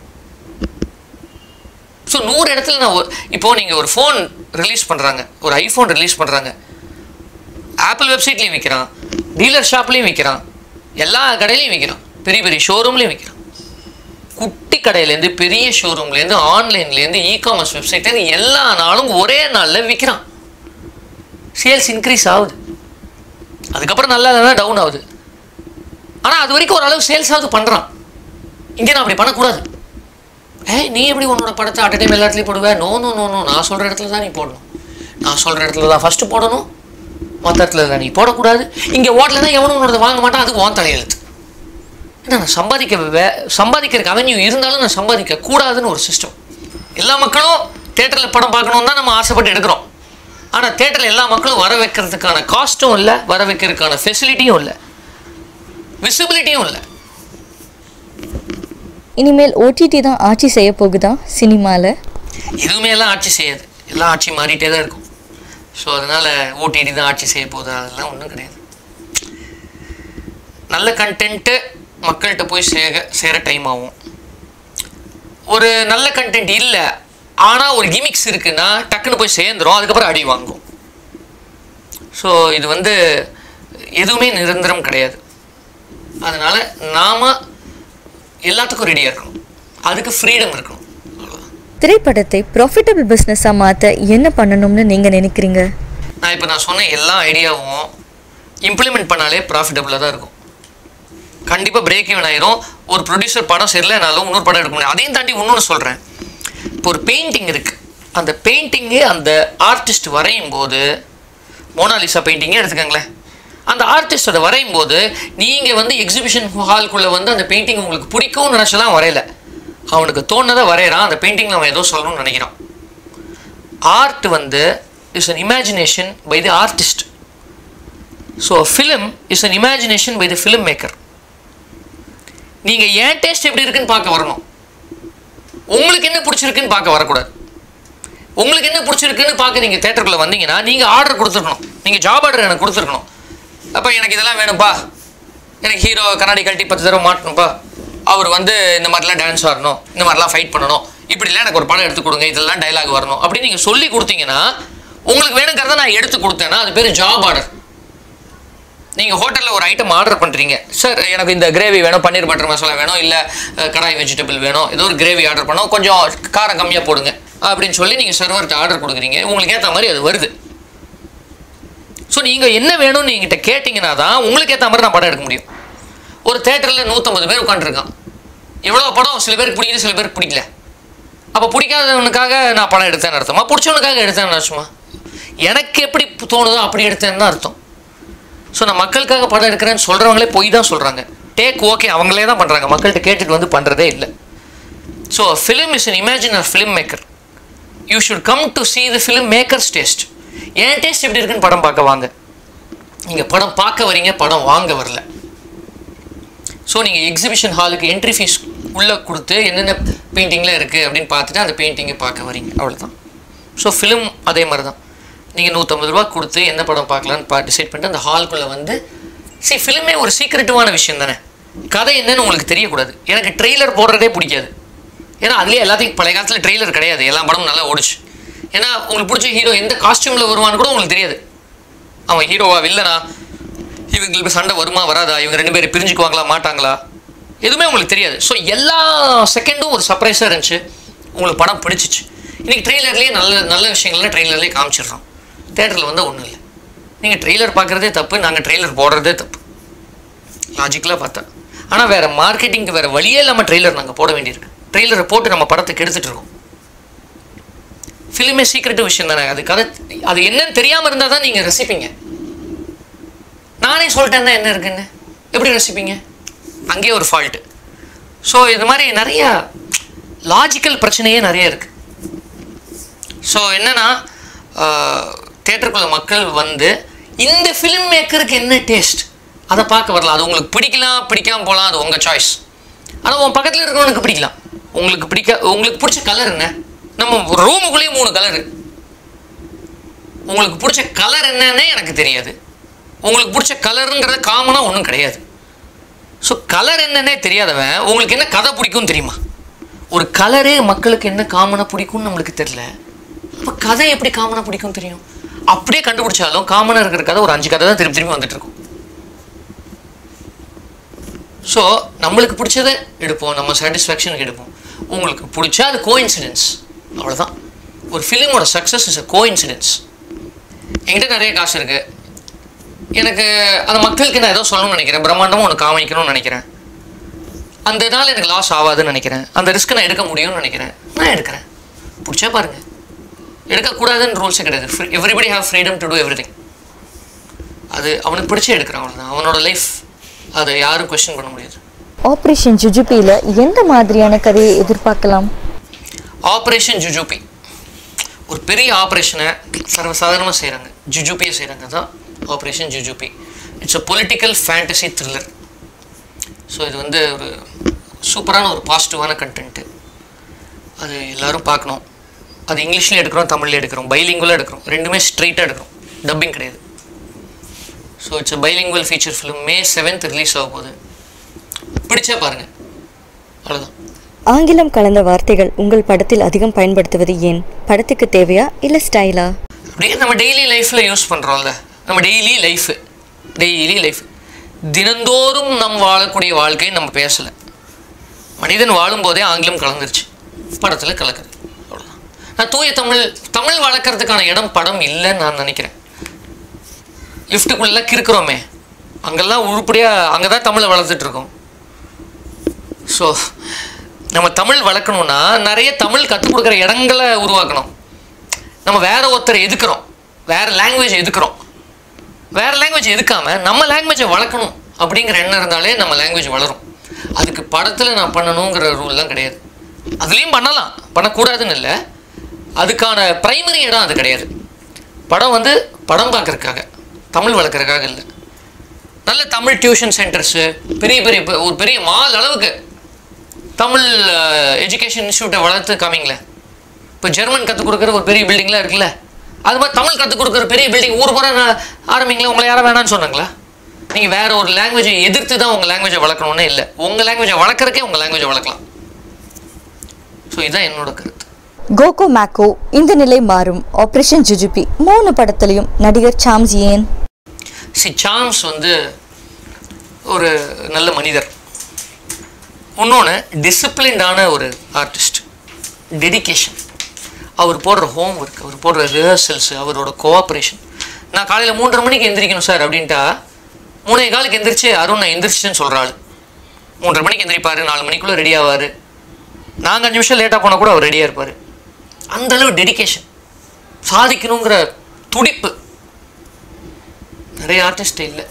ஸோ நூறு இடத்துல நான் ஒரு இப்போது நீங்கள் ஒரு ஃபோன் ரிலீஸ் பண்ணுறாங்க ஒரு ஐஃபோன் ரிலீஸ் பண்ணுறாங்க ஆப்பிள் வெப்சைட்லேயும் விற்கிறான் டீலர் ஷாப்லேயும் விற்கிறான் எல்லா கடையிலையும் விற்கிறான் பெரிய பெரிய ஷோரூம்லேயும் விற்கிறான் குட்டி கடையிலேருந்து பெரிய ஷோரூம்லேருந்து ஆன்லைன்லேருந்து இ காமர்ஸ் வெப்சைட்லேருந்து எல்லா நாளும் ஒரே நாளில் விற்கிறான் சேல்ஸ் இன்க்ரீஸ் ஆகுது அதுக்கப்புறம் நல்லா இல்லைன்னா டவுன் ஆகுது ஆனால் அது வரைக்கும் ஓரளவு சேல்ஸ் ஆகுது பண்ணுறான் இங்கே நான் அப்படி பண்ணக்கூடாது ஏய் நீ எப்படி உன்னோட படத்தை அட் டைம் எல்லா இடத்துலையும் போடுவேன் நோ நோ நோ நோ நான் சொல்கிற இடத்துல தான் நீ போடணும் நான் சொல்கிற இடத்துல தான் ஃபஸ்ட்டு போடணும் மற்ற இடத்துல தான் நீ போடக்கூடாது இங்கே ஓட்டலைன்னா எவனும் உன்னோட வாங்க மாட்டான் அதுக்கு உன் தலையெழுத்து ஏன்னா நான் சம்பாதிக்க வே சம்பாதிக்கிறதுக்கு அவென்யூ இருந்தாலும் நான் சம்பாதிக்க கூடாதுன்னு ஒரு சிஸ்டம் எல்லா மக்களும் தேட்டரில் படம் பார்க்கணுன்னு தான் நம்ம ஆசைப்பட்டு எடுக்கிறோம் ஆனால் தேட்டரில் எல்லா மக்களும் வர வைக்கிறதுக்கான காஸ்ட்டும் இல்லை வர வைக்கிறதுக்கான ஃபெசிலிட்டியும் இல்லை விசிபிலிட்டியும் இல்லை இனிமேல் ஓடிடி தான் ஆட்சி செய்ய போகுதா சினிமாவில் எதுவுமே எல்லாம் ஆட்சி செய்யாது எல்லாம் ஆட்சி மாறிட்டே தான் இருக்கும் ஸோ அதனால் ஓடிடி தான் ஆட்சி செய்ய போகுது அதெல்லாம் ஒன்றும் கிடையாது நல்ல கண்டென்ட்டு மக்கள்கிட்ட போய் சேர சேர டைம் ஆகும் ஒரு நல்ல கண்டென்ட் இல்லை ஆனால் ஒரு கிமிக்ஸ் இருக்குன்னா டக்குன்னு போய் சேர்ந்துரும் அதுக்கப்புறம் அடி வாங்கும் ஸோ இது வந்து எதுவுமே நிரந்தரம் கிடையாது அதனால் நாம் எல்லாத்துக்கும் ரெடியாக இருக்கணும் அதுக்கு ஃப்ரீடம் இருக்கணும் அவ்வளோதான் திரைப்படத்தை ப்ராஃபிட்டபிள் பிஸ்னஸாக மாற்ற என்ன பண்ணணும்னு நீங்கள் நினைக்கிறீங்க நான் இப்போ நான் சொன்ன எல்லா ஐடியாவும் இம்ப்ளிமெண்ட் பண்ணாலே ப்ராஃபிட்டபுளாக தான் இருக்கும் கண்டிப்பாக பிரேக் ஈவன் ஆயிரும் ஒரு ப்ரொடியூசர் படம் சரியில்லைனாலும் இன்னொரு படம் எடுக்க முடியும் அதையும் தாண்டி இன்னொன்று சொல்கிறேன் இப்போ ஒரு பெயிண்டிங் இருக்குது அந்த பெயிண்டிங்கு அந்த ஆர்டிஸ்ட் வரையும் போது மோனாலிசா பெயிண்டிங்கே எடுத்துக்கோங்களேன் அந்த ஆர்டிஸ்ட் அதை வரையும் போது நீங்கள் வந்து எக்ஸிபிஷன் ஹால்குள்ளே வந்து அந்த பெயிண்டிங் உங்களுக்கு பிடிக்கும்னு நினச்சலாம் வரையல அவனுக்கு தோணுனதை வரைகிறான் அந்த பெயிண்டிங்கில் அவன் ஏதோ சொல்லணும்னு நினைக்கிறான் ஆர்ட் வந்து is an imagination by the artist so film is an imagination by the film maker நீங்கள் ஏன் டேஸ்ட் எப்படி இருக்குன்னு பார்க்க வரணும் உங்களுக்கு என்ன பிடிச்சிருக்குன்னு பார்க்க வரக்கூடாது உங்களுக்கு என்ன பிடிச்சிருக்குன்னு பார்க்க நீங்கள் தேட்டருக்குள்ளே வந்தீங்கன்னா நீங்கள் ஆர்டர் கொடுத்துருக்கணும் நீங்கள் ஜாப் ஆர்டர் எனக்கு கொடுத்துருக்கணும் அப்போ எனக்கு இதெல்லாம் வேணும்ப்பா எனக்கு ஹீரோ கண்ணாடி கழட்டி பத்து தடவை மாட்டணும்ப்பா அவர் வந்து இந்த மாதிரிலாம் டான்ஸ் ஆடணும் இந்த மாதிரிலாம் ஃபைட் பண்ணணும் இப்படிலாம் எனக்கு ஒரு படம் எடுத்து கொடுங்க இதெல்லாம் டைலாக் வரணும் அப்படின்னு நீங்கள் சொல்லி கொடுத்தீங்கன்னா உங்களுக்கு வேணுங்கிறத நான் எடுத்து கொடுத்தேன்னா அது பேர் ஜாப் ஆர்டர் நீங்கள் ஹோட்டலில் ஒரு ஐட்டம் ஆர்டர் பண்ணுறீங்க சார் எனக்கு இந்த கிரேவி வேணும் பன்னீர் பட்டர் மசாலா வேணும் இல்லை கடாய் வெஜிடபிள் வேணும் ஏதோ ஒரு கிரேவி ஆர்டர் பண்ணோம் கொஞ்சம் காரம் கம்மியாக போடுங்க அப்படின்னு சொல்லி நீங்கள் சர்வர்கிட்ட ஆர்டர் கொடுக்குறீங்க உங்களுக்கு ஏற்ற மாதிரி அது வருது ஸோ நீங்கள் என்ன வேணும்னு என்கிட்ட கேட்டிங்கன்னா தான் உங்களுக்கு ஏற்ற மாதிரி நான் படம் எடுக்க முடியும் ஒரு தேட்டரில் நூற்றம்பது பேர் உட்காந்துருக்கான் எவ்வளோ படம் சில பேருக்கு பிடிக்குது சில பேருக்கு பிடிக்கல அப்போ பிடிக்காதவனுக்காக நான் படம் எடுத்தேன்னு அர்த்தமா பிடிச்சவனுக்காக எடுத்தேன்னு அர்த்தமா எனக்கு எப்படி தோணுதோ அப்படி எடுத்தேன்னு தான் அர்த்தம் ஸோ நான் மக்களுக்காக படம் எடுக்கிறேன்னு சொல்கிறவங்களே போய் தான் சொல்கிறாங்க டேக் ஓகே அவங்களே தான் பண்ணுறாங்க மக்கள்கிட்ட கேட்டுட்டு வந்து பண்ணுறதே இல்லை so film is an imaginer film maker you should come to see the film makers taste என் டேஸ்ட் எப்படி இருக்குன்னு படம் பார்க்க வாங்க நீங்கள் படம் பார்க்க வரீங்க படம் வாங்க வரல ஸோ நீங்கள் எக்ஸிபிஷன் ஹாலுக்கு என்ட்ரி ஃபீஸ் உள்ளே கொடுத்து என்னென்ன பெயிண்டிங்கில் இருக்குது அப்படின்னு பார்த்துட்டு அந்த பெயிண்டிங்கை பார்க்க வரீங்க அவ்வளவுதான் ஸோ ஃபிலிம் அதே மாதிரி தான் நீங்கள் நூற்றம்பது ரூபா கொடுத்து என்ன படம் பார்க்கலான்னு பா டிசைட் பண்ணிட்டு அந்த ஹால்குள்ளே வந்து சரி ஃபிலிமே ஒரு சீக்ரெட்டிவான விஷயம் தானே கதை என்னன்னு உங்களுக்கு தெரியக்கூடாது எனக்கு ட்ரெய்லர் போடுறதே பிடிக்காது ஏன்னா அதுலேயே எல்லாத்தையும் பழைய காலத்தில் ட்ரெய்லர் கிடையாது எல்லா படமும் நல்லா ஓடிச்சு ஏன்னா உங்களுக்கு பிடிச்ச ஹீரோ எந்த காஸ்டியூமில் வருவான்னு கூட உங்களுக்கு தெரியாது அவன் ஹீரோவா வில்லனா இவங்களுக்கு சண்டை வருமா வராதா இவங்க ரெண்டு பேரும் பிரிஞ்சுக்குவாங்களா மாட்டாங்களா எதுவுமே உங்களுக்கு தெரியாது ஸோ எல்லா செகண்டும் ஒரு சர்ப்ரைஸாக இருந்துச்சு உங்களுக்கு படம் பிடிச்சிச்சு இன்றைக்கி ட்ரெய்லர்லேயே நல்ல நல்ல விஷயங்கள்லாம் ட்ரெய்லர்லேயே காமிச்சிடுறோம் தேட்டரில் வந்து ஒன்றும் இல்லை நீங்கள் ட்ரெய்லர் பார்க்குறதே தப்பு நாங்கள் ட்ரெய்லர் போடுறதே தப்பு லாஜிக்கலாக பார்த்தா ஆனால் வேறு மார்க்கெட்டிங்க்கு வேறு வழியே இல்லாமல் ட்ரெய்லர் நாங்கள் போட வேண்டியிருக்கு ட்ரெய்லரை போட்டு நம்ம படத்தை கெடுத்துட்டு இருக்கோம் ஃபிலிமே சீக்ரெட் விஷயம் தானே அது கதை அது என்னன்னு தெரியாமல் இருந்தால் தான் நீங்கள் ரசிப்பீங்க நானே சொல்லிட்டேன் என்ன இருக்குன்னு எப்படி ரசிப்பீங்க அங்கேயே ஒரு ஃபால்ட்டு ஸோ இது மாதிரி நிறைய லாஜிக்கல் பிரச்சனையே நிறைய இருக்குது ஸோ என்னன்னா தேட்டருக்குள்ள மக்கள் வந்து இந்த ஃபிலிம் மேக்கருக்கு என்ன டேஸ்ட் அதை பார்க்க வரலாம் அது உங்களுக்கு பிடிக்கலாம் பிடிக்காம போகலாம் அது உங்கள் சாய்ஸ் ஆனால் உன் பக்கத்தில் இருக்கிறவனுக்கு பிடிக்கலாம் உங்களுக்கு பிடிக்க உங்களுக்கு பிடிச்ச கலர் என்ன நம்ம ரூமுக்குள்ளேயே மூணு கலரு உங்களுக்கு பிடிச்ச கலர் என்னன்னே எனக்கு தெரியாது உங்களுக்கு பிடிச்ச கலருங்கிறது காமனாக ஒன்றும் கிடையாது ஸோ கலர் என்னன்னே தெரியாதவன் உங்களுக்கு என்ன கதை பிடிக்கும்னு தெரியுமா ஒரு கலரே மக்களுக்கு என்ன காமனாக பிடிக்கும்னு நம்மளுக்கு தெரியல அப்போ கதை எப்படி காமனாக பிடிக்கும் தெரியும் அப்படியே கண்டுபிடிச்சாலும் காமனாக இருக்கிற கதை ஒரு அஞ்சு கதை தான் திருப்பி திரும்பி வந்துட்டு இருக்கும் ஸோ நம்மளுக்கு பிடிச்சதை எடுப்போம் நம்ம சாட்டிஸ்ஃபேக்ஷனுக்கு எடுப்போம் உங்களுக்கு பிடிச்சா அது கோ இன்சிடென்ஸ் அவ்வளோதான் ஒரு ஃபிலிமோட success is a coincidence என்கிட்ட நிறைய காசு இருக்குது எனக்கு அந்த மக்களுக்கு நான் ஏதோ சொல்லணும்னு நினைக்கிறேன் பிரம்மாண்டமாக ஒன்று காமிக்கணும்னு நினைக்கிறேன் அந்த நாள் எனக்கு லாஸ் ஆகாதுன்னு நினைக்கிறேன் அந்த ரிஸ்க்கை நான் எடுக்க முடியும்னு நினைக்கிறேன் நான் எடுக்கிறேன் பிடிச்சா பாருங்கள் எடுக்கக்கூடாதுன்னு ரூல்ஸே கிடையாது everybody have freedom to do every அது அவனுக்கு பிடிச்சே எடுக்கிறான் அவ்வளோதான் அவனோட லைஃப் அதை யாரும் கொஸ்டின் பண்ண முடியாது ஆப்ரேஷன் ஜுஜுபியில் எந்த மாதிரியான கதையை எதிர்பார்க்கலாம் ஆப்ரேஷன் ஜுஜுபி ஒரு பெரிய ஆப்ரேஷனை சர்வசாதாரணமாக செய்கிறாங்க ஜுஜுபியை செய்கிறாங்க தான் operation Jujupi it's a political fantasy thriller so இது வந்து ஒரு சூப்பரான ஒரு பாசிட்டிவான கண்டென்ட்டு அது எல்லாரும் பார்க்கணும் அது இங்கிலீஷ்லேயும் எடுக்கிறோம் தமிழ்லேயும் எடுக்கிறோம் பைலிங்குவலாக எடுக்கிறோம் ரெண்டுமே ஸ்ட்ரைட்டாக எடுக்கிறோம் டப்பிங் கிடையாது so it's a bilingual feature film May seventh release ஆக போகுது பிடிச்சா பாருங்கள் அவ்வளோதான் ஆங்கிலம் கலந்த வார்த்தைகள் உங்கள் படத்தில் அதிகம் பயன்படுத்துவது ஏன் படத்துக்கு தேவையா இல்லை ஸ்டைலா அப்படியே நம்ம டெய்லி லைஃப்பில் யூஸ் பண்ணுறோம்ல நம்ம டெய்லி லைஃபு டெய்லி லைஃப் தினந்தோறும் நம் வாழக்கூடிய வாழ்க்கையை நம்ம பேசலை மனிதன் வாழும்போதே ஆங்கிலம் கலந்துருச்சு படத்தில் கலக்குது அவ்வளோதான் நான் தூய தமிழ் தமிழ் வளர்க்குறதுக்கான இடம் படம் இல்லைன்னு நான் நினைக்கிறேன் லிஃப்ட்டுக்குள்ளே கிறுக்குறோமே அங்கெல்லாம் உருப்படியாக அங்கே தான் தமிழை வளர்த்துட்டு இருக்கோம் ஸோ நம்ம தமிழ் வளர்க்கணும்னா நிறைய தமிழ் கற்றுக் கொடுக்குற இடங்களை உருவாக்கணும் நம்ம வேற ஒருத்தரை எதுக்குறோம் வேற லாங்குவேஜ் எதுக்குறோம் வேற லாங்குவேஜ் எதுக்காம நம்ம லாங்குவேஜை வளர்க்கணும் அப்படிங்கிற எண்ணம் இருந்தாலே நம்ம லாங்குவேஜ் வளரும் அதுக்கு படத்தில் நான் பண்ணணுங்கிற ரூல்லாம் கிடையாது அதுலேயும் பண்ணலாம் பண்ணக்கூடாதுன்னு இல்லை அதுக்கான பிரைமரி இடம் அது கிடையாது படம் வந்து படம் பார்க்கறதுக்காக தமிழ் வளர்க்குறதுக்காக இல்லை நல்ல தமிழ் டியூஷன் சென்டர்ஸு பெரிய பெரிய பெ- ஒரு பெரிய மால் அளவுக்கு தமிழ் எஜுகேஷன் இன்ஸ்டியூட்டை வளர்த்து காமிங்களேன் இப்போ ஜெர்மன் கற்றுக் கொடுக்குற ஒரு பெரிய பில்டிங்லாம் இருக்குல்ல அது மாதிரி தமிழ் கற்றுக் கொடுக்குற பெரிய பில்டிங் ஊர் பூரா நான் ஆரம்பிங்களா உங்களை யாரும் வேணாம்னு சொன்னாங்களா நீங்கள் வேற ஒரு லாங்குவேஜை எதிர்த்து தான் உங்கள் லாங்குவேஜை வளர்க்கணும்னே இல்லை உங்கள் லாங்குவேஜை வளர்க்குறக்கே உங்கள் லாங்குவேஜை வளர்க்கலாம் ஸோ இதுதான் என்னோட கருத்து கோகோ மேக்கோ இந்த நிலை மாறும் ஆபரேஷன் ஜுஜுபி மூணு படத்துலையும் நடிகர் சாம்ஸ் ஏன் சி சாம்ஸ் வந்து ஒரு நல்ல மனிதர் இன்னொன்று டிசிப்ளின்டான ஒரு ஆர்டிஸ்ட் டெடிகேஷன் அவர் போடுற ஹோம் ஒர்க் அவர் போடுற ரிஹர்சல்ஸ் அவரோட கோஆப்ரேஷன் நான் காலையில் மூன்றரை மணிக்கு எந்திரிக்கணும் சார் அப்படின்ட்டா மூணே காலுக்கு எந்திரிச்சு அருண் நான் எந்திரிச்சின்னு சொல்கிற ஆள் மூன்றரை மணிக்கு எந்திரிப்பார் நாலு மணிக்குள்ளே ரெடி ஆவார் நாங்கள் அஞ்சு நிமிஷம் லேட்டாக போனால் கூட அவர் ரெடியாக இருப்பார் அந்த அளவு டெடிகேஷன் சாதிக்கணுங்கிற துடிப்பு நிறைய ஆர்டிஸ்ட் இல்லை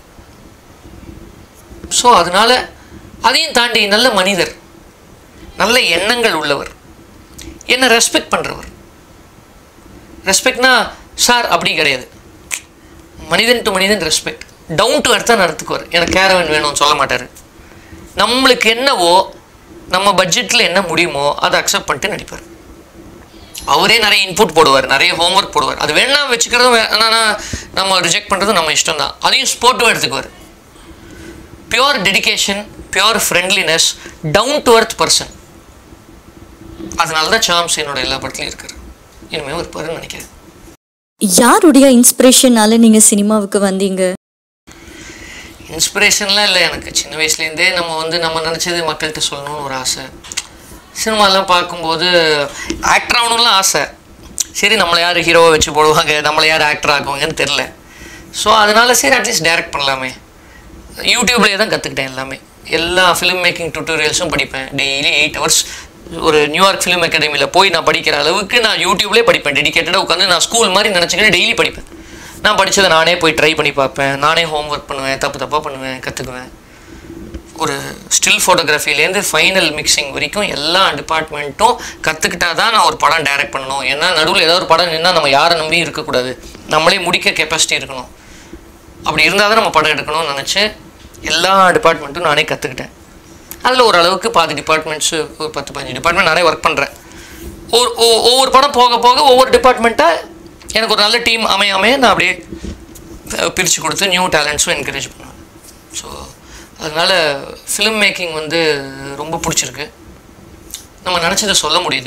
ஸோ அதனால அதையும் தாண்டி நல்ல மனிதர் நல்ல எண்ணங்கள் உள்ளவர் என்னை ரெஸ்பெக்ட் பண்ணுறவர் ரெஸ்பெக்ட்னா சார் அப்படி கிடையாது மனிதன் டு மனிதன் ரெஸ்பெக்ட் டவுன் டு எர்த்தாக நடத்துக்குவார் எனக்கு கேரவன் வேணும்னு சொல்ல மாட்டார் நம்மளுக்கு என்னவோ நம்ம பட்ஜெட்டில் என்ன முடியுமோ அதை அக்செப்ட் பண்ணிட்டு நடிப்பார் அவரே நிறைய இன்புட் போடுவார் நிறைய ஹோம்ஒர்க் போடுவார் அது வேணா வச்சுக்கிறதும் வேணா நம்ம ரிஜெக்ட் பண்ணுறதும் நம்ம இஷ்டம் தான் அதையும் ஸ்போர்ட்டிவாக எடுத்துக்குவார் pure dedication pure friendliness down to earth person அதனால தான் சாம்ஸ் என்னோட எல்லா படத்துலையும் இருக்காரு இனிமேல் இருப்பாருன்னு நினைக்கிறேன் யாருடைய இன்ஸ்பிரேஷனால நீங்க சினிமாவுக்கு வந்தீங்க இன்ஸ்பிரேஷன்லாம் இல்லை எனக்கு சின்ன வயசுலேருந்தே நம்ம வந்து நம்ம நினச்சது மக்கள்கிட்ட சொல்லணும்னு ஒரு ஆசை சினிமாலாம் பார்க்கும்போது ஆக்டர் ஆகணும்லாம் ஆசை சரி நம்மளை யார் ஹீரோவை வச்சு போடுவாங்க நம்மளை யார் ஆக்டர் ஆக்குவாங்கன்னு தெரில ஸோ அதனால சரி அட்லீஸ்ட் டைரக்ட் பண்ணலாமே யூடியூப்லேயே தான் கற்றுக்கிட்டேன் எல்லாமே எல்லா ஃபிலிம் மேக்கிங் டுட்டோரியல்ஸும் படிப்பேன் டெய்லி எயிட் ஹவர்ஸ் ஒரு நியூயார்க் ஃபிலிம் அகாடமியில் போய் நான் படிக்கிற அளவுக்கு நான் யூடியூப்லேயே படிப்பேன் டெடிக்கேட்டடாக உட்காந்து நான் ஸ்கூல் மாதிரி நினச்சிக்கிட்டு டெய்லி படிப்பேன் நான் படித்ததை நானே போய் ட்ரை பண்ணி பார்ப்பேன் நானே ஹோம்ஒர்க் பண்ணுவேன் தப்பு தப்பாக பண்ணுவேன் கற்றுக்குவேன் ஒரு ஸ்டில் ஃபோட்டோகிராஃபிலேருந்து ஃபைனல் மிக்சிங் வரைக்கும் எல்லா டிபார்ட்மெண்ட்டும் கற்றுக்கிட்டா தான் நான் ஒரு படம் டைரக்ட் பண்ணணும் ஏன்னா நடுவில் ஏதாவது ஒரு படம் நின்னா நம்ம யாரை நம்பி இருக்கக்கூடாது நம்மளே முடிக்க கெப்பாசிட்டி இருக்கணும் அப்படி இருந்தால் தான் நம்ம படம் எடுக்கணும்னு நினச்சி எல்லா டிபார்ட்மெண்ட்டும் நானே கற்றுக்கிட்டேன் அதில் ஓரளவுக்கு பாதி டிபார்ட்மெண்ட்ஸு ஒரு பத்து பதினஞ்சு டிபார்ட்மெண்ட் நிறைய ஒர்க் பண்ணுறேன் ஒரு ஒ- ஒவ்வொரு படம் போக போக ஒவ்வொரு டிபார்ட்மெண்ட்டாக எனக்கு ஒரு நல்ல டீம் அமைய அமைய நான் அப்படியே பிரித்து கொடுத்து நியூ டேலண்ட்ஸும் என்கரேஜ் பண்ணுவேன் ஸோ அதனால் ஃபிலிம் மேக்கிங் வந்து ரொம்ப பிடிச்சிருக்கு நம்ம நினச்சதை சொல்ல முடியுது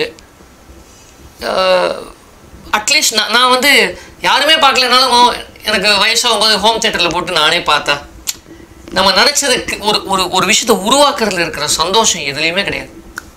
அட்லீஸ்ட் நான் நான் வந்து யாருமே பார்க்கலனாலும் எனக்கு வயசாகும் போது ஹோம் தேட்டரில் போட்டு நானே பார்த்தா நம்ம நினச்சதுக்கு ஒரு ஒரு ஒரு விஷயத்தை உருவாக்குறதுல இருக்கிற சந்தோஷம் எதுலேயுமே கிடையாது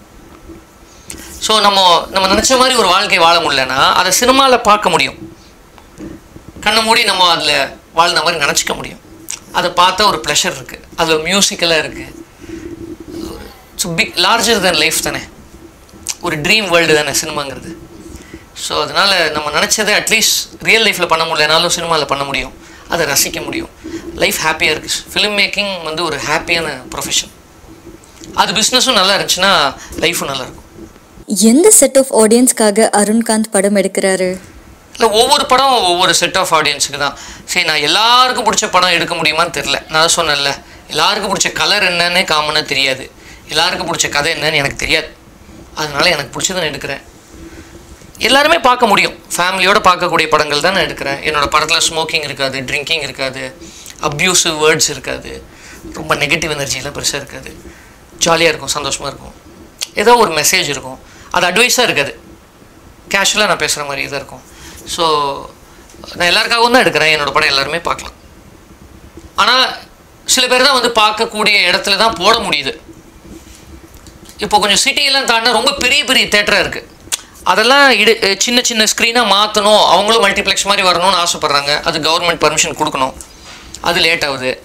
ஸோ நம்ம நம்ம நினச்ச மாதிரி ஒரு வாழ்க்கை வாழ முடியலன்னா அதை சினிமாவில் பார்க்க முடியும் கண்ணை மூடி நம்ம அதில் வாழ்ந்த மாதிரி நினச்சிக்க முடியும் அதை பார்த்தா ஒரு ப்ளஷர் இருக்குது அதில் மியூசிக்கலாக இருக்குது so big larger than life தானே ஒரு ட்ரீம் வேர்ல்டு தானே சினிமாங்கிறது ஸோ அதனால் நம்ம நினச்சதை அட்லீஸ்ட் ரியல் லைஃப்பில் பண்ண முடியலனாலும் சினிமாவில் பண்ண முடியும் அதை ரசிக்க முடியும் லைஃப் ஹாப்பியாக இருக்குது ஃபிலிம் மேக்கிங் வந்து ஒரு ஹாப்பியான ப்ரொஃபஷன் அது பிஸ்னஸும் நல்லா இருந்துச்சுன்னா லைஃபும் நல்லா இருக்கும் எந்த செட் ஆஃப் ஆடியன்ஸ்க்காக அருண்காந்த் படம் எடுக்கிறாரு இல்லை ஒவ்வொரு படம் ஒவ்வொரு செட் ஆஃப் ஆடியன்ஸுக்கு தான் சரி நான் எல்லாருக்கும் பிடிச்ச படம் எடுக்க முடியுமான்னு தெரில நான் தான் சொன்னேன்ல எல்லாருக்கும் பிடிச்ச கலர் என்னன்னே காமனாக தெரியாது எல்லாருக்கும் பிடிச்ச கதை என்னன்னு எனக்கு தெரியாது அதனால எனக்கு பிடிச்சதை நான் எடுக்கிறேன் எல்லாருமே பார்க்க முடியும் ஃபேமிலியோட பார்க்கக்கூடிய படங்கள் தான் நான் எடுக்கிறேன் என்னோட படத்தில் ஸ்மோக்கிங் இருக்காது ட்ரிங்கிங் இருக்காது அப்யூசிவ் வேர்ட்ஸ் இருக்காது ரொம்ப நெகட்டிவ் எனர்ஜிலாம் பெருசாக இருக்காது ஜாலியாக இருக்கும் சந்தோஷமாக இருக்கும் ஏதோ ஒரு மெசேஜ் இருக்கும் அது அட்வைஸாக இருக்காது கேஷுவலாக நான் பேசுகிற மாதிரி தான் இருக்கும் ஸோ நான் எல்லாருக்காகவும் தான் எடுக்கிறேன் என்னோட படம் எல்லாருமே பார்க்கலாம் ஆனால் சில பேர் தான் வந்து பார்க்கக்கூடிய இடத்துல தான் போட முடியுது இப்போ கொஞ்சம் சிட்டியெல்லாம் தாண்டினா ரொம்ப பெரிய பெரிய தேட்டராக இருக்குது அதெல்லாம் இடு சின்ன சின்ன ஸ்க்ரீனாக மாற்றணும் அவங்களும் மல்டிப்ளெக்ஸ் மாதிரி வரணும்னு ஆசைப்பட்றாங்க அது கவர்மெண்ட் பர்மிஷன் கொடுக்கணும் அது லேட் ஆகுது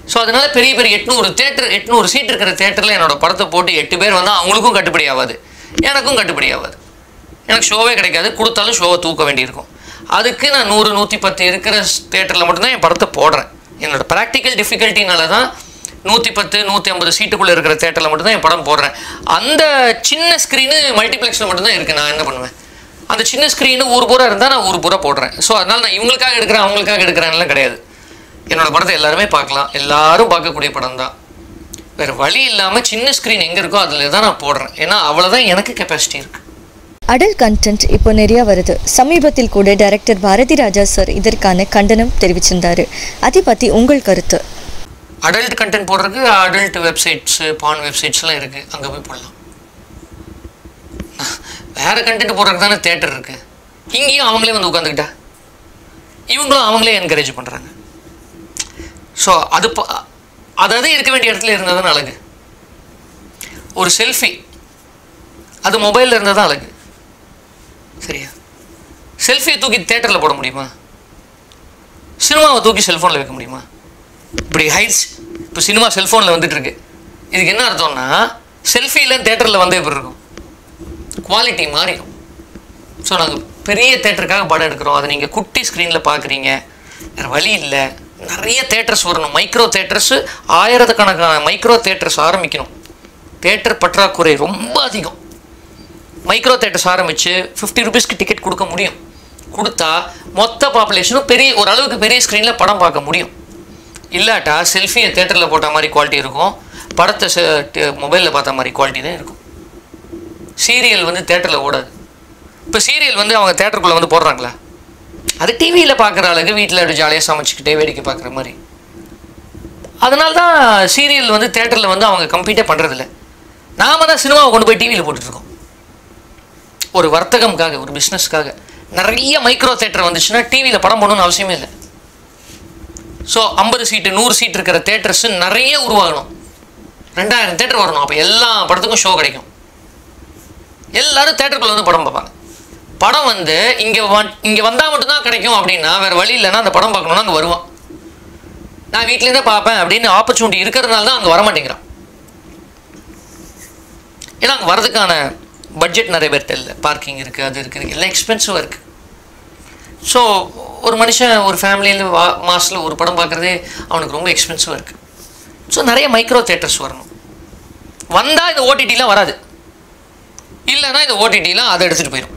ஸோ அதனால பெரிய பெரிய எட்நூறு தேட்டர் எட்நூறு சீட் இருக்கிற தேட்டரில் என்னோட படத்தை போட்டு எட்டு பேர் வந்தால் அவங்களுக்கும் கட்டுப்படி ஆகாது எனக்கும் கட்டுப்படி ஆகாது எனக்கு ஷோவே கிடைக்காது கொடுத்தாலும் ஷோவை தூக்க வேண்டியிருக்கும் அதுக்கு நான் நூறு நூற்றி பத்து இருக்கிற தேட்டரில் மட்டும்தான் என் படத்தை போடுறேன் என்னோட ப்ராக்டிக்கல் டிஃபிகல்ட்டினால தான் நூற்றி பத்து நூற்றி ஐம்பது சீட்டுக்குள்ளே இருக்கிற தேட்டரில் மட்டும்தான் என் படம் போடுறேன் அந்த சின்ன ஸ்க்ரீனு மல்டிப்ளெக்ஸில் மட்டும்தான் இருக்குது நான் என்ன பண்ணுவேன் அந்த சின்ன ஸ்க்ரீனு ஊர் பூரா இருந்தால் நான் ஊர் பூரா போடுறேன் ஸோ அதனால் நான் இவங்களுக்காக எடுக்கிறேன் அவங்களுக்காக எடுக்கிறேன்லாம் கிடையாது என்னோட படத்தை எல்லாருமே பார்க்கலாம் எல்லாரும் பார்க்கக்கூடிய படம் தான் வேறு வழி இல்லாமல் சின்ன ஸ்க்ரீன் எங்கே இருக்கோ அதில் தான் நான் போடுறேன் ஏன்னா அவ்வளோதான் எனக்கு கெப்பாசிட்டி இருக்குது அடல் கண்டென்ட் இப்போ நிறைய வருது சமீபத்தில் கூட டைரக்டர் பாரதி ராஜா சார் இதற்கான கண்டனம் தெரிவிச்சிருந்தாரு அதை பத்தி உங்கள் கருத்து அடல்ட் கண்டென்ட் போடுறதுக்கு அடல்ட் வெப்சைட்ஸு பான் வெப்சைட்ஸ்லாம் இருக்குது அங்கே போய் போடலாம் வேறு கண்டென்ட் போடுறதுக்கு தானே தேட்டர் இருக்குது இங்கேயும் அவங்களே வந்து உட்காந்துக்கிட்டா இவங்களும் அவங்களே என்கரேஜ் பண்ணுறாங்க ஸோ அது ப- அதாவது இருக்க வேண்டிய இடத்துல இருந்தால் தான் அழகு ஒரு செல்ஃபி அது மொபைலில் இருந்தால் தான் அழகு சரியா செல்ஃபியை தூக்கி தேட்டரில் போட முடியுமா சினிமாவை தூக்கி செல்ஃபோனில் வைக்க முடியுமா இப்படி ஹைட்ஸ் இப்போ சினிமா செல்ஃபோனில் வந்துட்டு இருக்கு இதுக்கு என்ன அர்த்தம்னா செல்ஃபியில் தேட்டரில் வந்து எப்படி இருக்கும் குவாலிட்டி மாறிடும் ஸோ நாங்கள் பெரிய தேட்டருக்காக படம் எடுக்கிறோம் அதை நீங்கள் குட்டி ஸ்க்ரீனில் பார்க்குறீங்க வேறு வழி இல்லை நிறைய தேட்டர்ஸ் வரணும் மைக்ரோ தேட்டர்ஸு ஆயிரத்துக்கணக்கான மைக்ரோ தேட்டர்ஸ் ஆரம்பிக்கணும் தேட்டர் பற்றாக்குறை ரொம்ப அதிகம் மைக்ரோ தேட்டர்ஸ் ஆரம்பித்து ஃபிஃப்டி ருபீஸ்க்கு டிக்கெட் கொடுக்க முடியும் கொடுத்தா மொத்த பாப்புலேஷனும் பெரிய ஓரளவுக்கு பெரிய ஸ்க்ரீனில் படம் பார்க்க முடியும் இல்லாட்டா செல்ஃபியை தேட்டரில் போட்ட மாதிரி குவாலிட்டி இருக்கும் படத்தை மொபைலில் பார்த்த மாதிரி குவாலிட்டி தான் இருக்கும் சீரியல் வந்து தேட்டரில் ஓடாது இப்போ சீரியல் வந்து அவங்க தேட்டருக்குள்ளே வந்து போடுறாங்களா அது டிவியில் பார்க்குற அளவுக்கு வீட்டில் அப்படி ஜாலியாக சமைச்சிக்கிட்டே வேடிக்கை பார்க்குற மாதிரி அதனால தான் சீரியல் வந்து தேட்டரில் வந்து அவங்க கம்ப்ளீட்டே பண்ணுறதில்ல நாம தான் சினிமாவை கொண்டு போய் டிவியில் போட்டுட்ருக்கோம் ஒரு வர்த்தகம்காக ஒரு பிஸ்னஸ்க்காக நிறைய மைக்ரோ தேட்டர் வந்துச்சுன்னா டிவியில் படம் போடணும்னு அவசியமே இல்லை ஸோ ஐம்பது சீட்டு நூறு சீட் இருக்கிற தேட்டர்ஸ் நிறைய உருவாகணும் ரெண்டாயிரம் தேட்டர் வரணும் அப்போ எல்லா படத்துக்கும் ஷோ கிடைக்கும் எல்லாரும் தேட்டருக்குள்ள வந்து படம் பார்ப்பாங்க படம் வந்து இங்கே வ இங்கே வந்தால் மட்டும்தான் கிடைக்கும் அப்படின்னா வேறு வழி இல்லைன்னா அந்த படம் பார்க்கணுன்னா அங்கே வருவான் நான் வீட்டிலேருந்தே பார்ப்பேன் அப்படின்னு ஆப்பர்ச்சுனிட்டி இருக்கிறதுனால தான் அங்கே வரமாட்டேங்கிறான் ஏன்னா அங்கே வரதுக்கான பட்ஜெட் நிறைய பேர்கிட்ட இல்லை பார்க்கிங் இருக்குது அது இருக்குது எல்லாம் எக்ஸ்பென்சிவாக இருக்குது ஸோ ஒரு மனுஷன் ஒரு ஃபேமிலியில் வா மாதத்தில் ஒரு படம் பார்க்குறதே அவனுக்கு ரொம்ப எக்ஸ்பென்சிவாக இருக்குது ஸோ நிறைய மைக்ரோ தேட்டர்ஸ் வரணும் வந்தால் இந்த ஓடிடிலாம் வராது இல்லைன்னா இந்த ஓடிடிலாம் அதை எடுத்துகிட்டு போயிடும்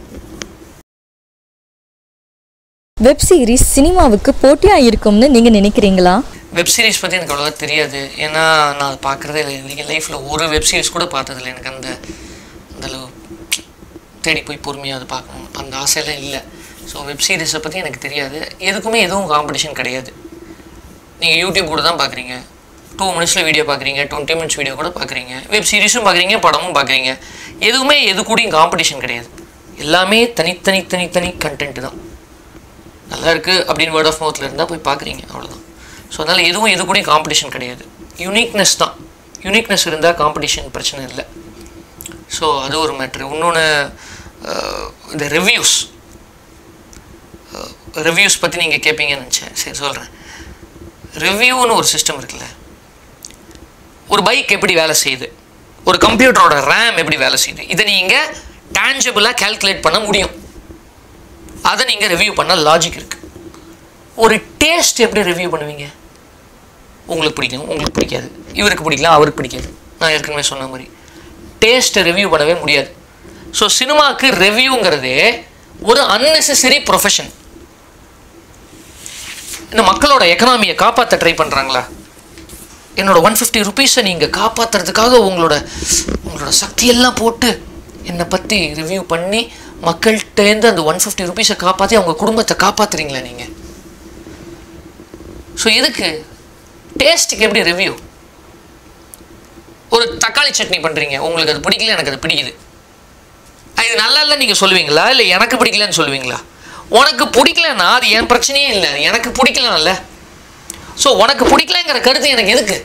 வெப் சீரிஸ் சினிமாவுக்கு போட்டியா இருக்கும்னு நீங்க நினைக்கிறீங்களா வெப் சீரிஸ் பற்றி எனக்கு அவ்வளோவா தெரியாது ஏன்னா நான் அது பார்க்குறதே இல்லை இன்றைக்கி லைஃப்பில் ஒரு வெப் சீரிஸ் கூட பார்த்ததில்ல எனக்கு அந்த அந்த அளவு தேடி போய் பொறுமையாக அது பார்க்கணும் அந்த ஆசையெல்லாம் இல்லை ஸோ வெப் சீரிஸை பற்றி எனக்கு தெரியாது எதுக்குமே எதுவும் காம்படிஷன் கிடையாது நீங்கள் யூடியூப் கூட தான் பார்க்குறீங்க டூ மினிட்ஸில் வீடியோ பார்க்குறீங்க டுவெண்ட்டி மினிட்ஸ் வீடியோ கூட பார்க்குறீங்க வெப் சீரிஸும் பார்க்குறீங்க படமும் பார்க்குறீங்க எதுவுமே எது கூடயும் காம்படிஷன் கிடையாது எல்லாமே தனித்தனி தனித்தனி கண்டென்ட் தான் நல்லா இருக்குது அப்படின்னு வேர்ட் ஆஃப் மவுத்தில் இருந்தால் போய் பார்க்குறீங்க அவ்வளோதான் ஸோ அதனால் எதுவும் எது கூடயும் காம்படிஷன் கிடையாது யூனிக்னஸ் தான் யூனிக்னஸ் இருந்தால் காம்படிஷன் பிரச்சனை இல்லை ஸோ அது ஒரு மேட்ரு இன்னொன்று இந்த ரிவ்யூஸ் ரிவ்யூஸ் பற்றி நீங்கள் கேட்பீங்கன்னு நினச்சேன் சரி சொல்கிறேன் ரிவ்யூன்னு ஒரு சிஸ்டம் இருக்குல்ல ஒரு பைக் எப்படி வேலை செய்யுது ஒரு கம்ப்யூட்டரோட ரேம் எப்படி வேலை செய்யுது இதை நீங்கள் டேஞ்சபிளாக கால்குலேட் பண்ண முடியும் அதை நீங்கள் ரிவ்யூ பண்ண லாஜிக் இருக்குது ஒரு டேஸ்ட் எப்படி ரிவ்யூ பண்ணுவீங்க உங்களுக்கு பிடிக்கும் உங்களுக்கு பிடிக்காது இவருக்கு பிடிக்கலாம் அவருக்கு பிடிக்காது நான் ஏற்கனவே சொன்ன மாதிரி டேஸ்ட்டை ரிவ்யூ பண்ணவே முடியாது ஸோ சினிமாவுக்கு ரிவ்யூங்கிறதே ஒரு unnecessary ப்ரொஃபஷன் இந்த மக்களோட எக்கனாமியை காப்பாற்ற ட்ரை பண்ணுறாங்களா என்னோட ஒன் ஃபிஃப்டி ருபீஸை நீங்கள் காப்பாற்றுறதுக்காக உங்களோட உங்களோட சக்தியெல்லாம் போட்டு என்னை பற்றி ரிவ்யூ பண்ணி மக்கள்கிட்டேருந்து அந்த ஒன் ஃபிஃப்டி ருபீஸை காப்பாற்றி அவங்க குடும்பத்தை காப்பாற்றுறீங்களா நீங்கள் ஸோ எதுக்கு டேஸ்ட்டுக்கு எப்படி ரிவ்யூ ஒரு தக்காளி சட்னி பண்ணுறீங்க உங்களுக்கு அது பிடிக்கல எனக்கு அது பிடிக்குது அஹ் இது நல்லா இல்லை நீங்கள் சொல்லுவீங்களா இல்லை எனக்கு பிடிக்கலன்னு சொல்லுவீங்களா உனக்கு பிடிக்கலன்னா அது என் பிரச்சனையே இல்லை அது எனக்கு பிடிக்கலல்ல ஸோ உனக்கு பிடிக்கலங்கிற கருத்து எனக்கு எதுக்கு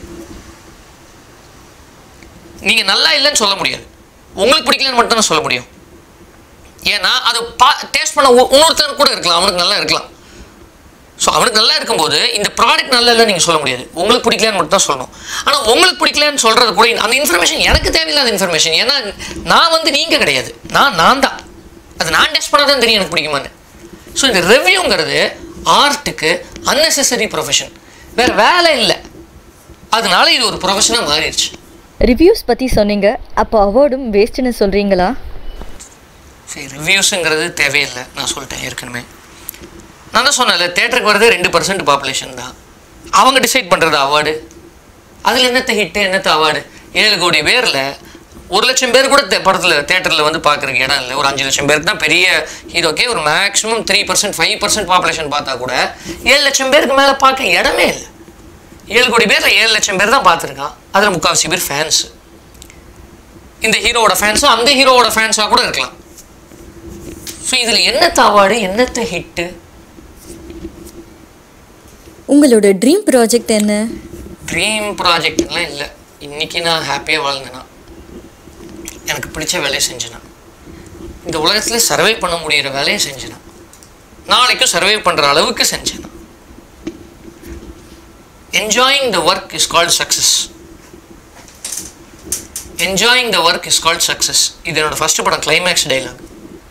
நீங்கள் நல்லா இல்லைன்னு சொல்ல முடியாது உங்களுக்கு பிடிக்கலன்னு மட்டும் தான் சொல்ல முடியும் ஏன்னா அது பா டேஸ்ட் பண்ண ஒ- இன்னொருத்தர் கூட இருக்கலாம் அவனுக்கு நல்லா இருக்கலாம் ஸோ அவனுக்கு நல்லா இருக்கும்போது இந்த ப்ராடக்ட் நல்லா இல்லை நீங்கள் சொல்ல முடியாது உங்களுக்கு பிடிக்கலன்னு மட்டும் தான் சொல்லணும் ஆனால் உங்களுக்கு பிடிக்கலன்னு சொல்கிறது கூட அந்த இன்ஃபர்மேஷன் எனக்கு தேவையில்லாத இன்ஃபர்மேஷன் ஏன்னா நான் வந்து நீங்கள் கிடையாது நான் நான் தான் அது நான் டெஸ்ட் பண்ணால் தான் தெரியும் எனக்கு பிடிக்குமான்னு ஸோ இந்த ரிவ்யூங்கிறது ஆர்ட்டுக்கு unnecessary ப்ரொஃபஷன் வேறு வேலை இல்லை அதனால இது ஒரு ப்ரொஃபஷனாக மாறிடுச்சு ரிவ்யூஸ் பற்றி சொன்னீங்க அப்போ அவார்டும் வேஸ்ட்டுன்னு சொல்கிறீங்களா சரி ரிவ்யூஸுங்கிறது தேவையில்லை நான் சொல்லிட்டேன் ஏற்கனவே நான் தான் சொன்னேன்ல தேட்டருக்கு வரதே ரெண்டு பர்சன்ட் பாப்புலேஷன் தான் அவங்க டிசைட் பண்ணுறது அவார்டு அதில் என்னத்த ஹிட்டு என்னத்த அவார்டு ஏழு கோடி பேரில் ஒரு லட்சம் பேர் கூட படத்தில் தேட்டரில் வந்து பார்க்குறதுக்கு இடம் இல்லை ஒரு அஞ்சு லட்சம் பேருக்கு தான் பெரிய ஹீரோக்கே ஒரு maximum three percent five percent population பார்த்தா கூட ஏழு லட்சம் பேருக்கு மேலே பார்க்க இடமே இல்லை ஏழு கோடி பேரில் ஏழு லட்சம் பேர் தான் பார்த்துருக்கான் அதில் முக்கால்வாசி பேர் ஃபேன்ஸு இந்த ஹீரோவோட ஃபேன்ஸும் அந்த ஹீரோவோட ஃபேன்ஸாக கூட இருக்கலாம் ஸோ இதில் என்னத்த அவார்டு என்னத்த ஹிட்டு உங்களோட ட்ரீம் ப்ராஜெக்ட் என்ன ட்ரீம் ப்ராஜெக்ட்லாம் இல்லை இன்னைக்கு நான் ஹாப்பியாக வாழ்ந்தேனா எனக்கு பிடிச்ச வேலையை செஞ்சேனா இந்த உலகத்தில் சர்வை பண்ண முடியிற வேலையை செஞ்சேனா நாளைக்கும் சர்வை பண்ணுற அளவுக்கு செஞ்சேனா enjoying the work is called success enjoying the work is called success இது என்னோட ஃபஸ்ட்டு படம் கிளைமேக்ஸ் டைலாக்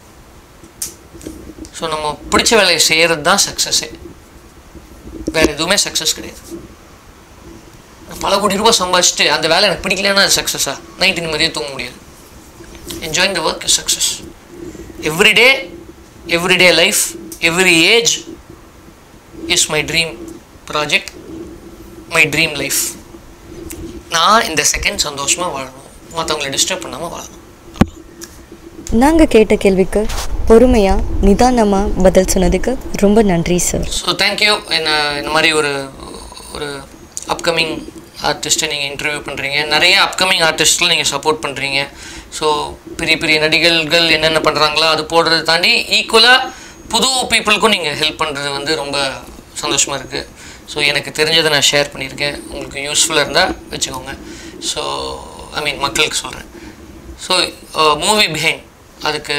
ஸோ நம்ம பிடிச்ச வேலையை செய்கிறது தான் சக்ஸஸே வேறு எதுவுமே சக்ஸஸ் கிடையாது நான் பல கோடி ரூபாய் சம்பாதிச்சுட்டு அந்த வேலை எனக்கு பிடிக்கலன்னா அது சக்ஸஸா நைட்டு நிம்மதியாக தூங்க முடியாது enjoying the work is success everyday everyday life every age is my dream project my dream life நான் இந்த செகண்ட் சந்தோஷமாக வாழணும் மற்றவங்களை டிஸ்டர்ப் பண்ணாமல் வாழணும் நாங்கள் கேட்ட கேள்விக்கு பொறுமையாக நிதானமாக பதில் சொன்னதுக்கு ரொம்ப நன்றி சார் ஸோ தேங்க்யூ என்ன இந்த மாதிரி ஒரு ஒரு அப்கமிங் ஆர்டிஸ்ட்டை நீங்கள் இன்டர்வியூ பண்ணுறீங்க நிறைய அப்கமிங் ஆர்டிஸ்ட்டில் நீங்கள் சப்போர்ட் பண்ணுறீங்க ஸோ பெரிய பெரிய நடிகர்கள் என்னென்ன பண்ணுறாங்களோ அது போடுறதை தாண்டி ஈக்குவலாக புது பீப்புளுக்கும் நீங்கள் ஹெல்ப் பண்ணுறது வந்து ரொம்ப சந்தோஷமாக இருக்குது ஸோ எனக்கு தெரிஞ்சதை நான் ஷேர் பண்ணியிருக்கேன் உங்களுக்கு யூஸ்ஃபுல்லாக இருந்தால் வச்சுக்கோங்க ஸோ ஐ மீன் மக்களுக்கு சொல்கிறேன் ஸோ மூவி பிஹைண்ட் அதுக்கு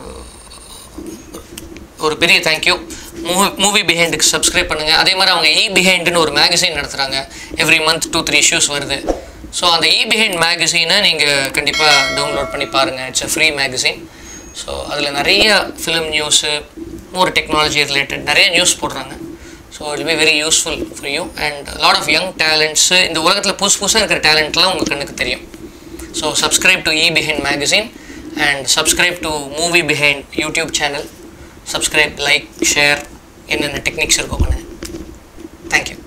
ஒரு பெரிய தேங்க்யூ மூவி மூவி பிஹைண்டுக்கு சப்ஸ்கிரைப் பண்ணுங்கள் அதே மாதிரி அவங்க இ பிஹைண்டுன்னு ஒரு மேகசின் நடத்துகிறாங்க every month two three issues வருது ஸோ அந்த இ பிஹைண்ட் மேகசினை நீங்கள் கண்டிப்பாக டவுன்லோட் பண்ணி பாருங்கள் it's a free magazine so அதில் நிறைய film news more technology related நிறைய நியூஸ் போடுறாங்க so it be very useful for you and lot of young talents இந்த உலகத்தில் புதுசு புதுசாக இருக்கிற டேலண்ட்லாம் உங்கள் கண்ணுக்கு தெரியும் so subscribe to E behind magazine and subscribe to movie behind YouTube channel subscribe like share என்னென்ன டெக்னிக்ஸ் இருக்கோ பண்ணுங்கள் தேங்க்யூ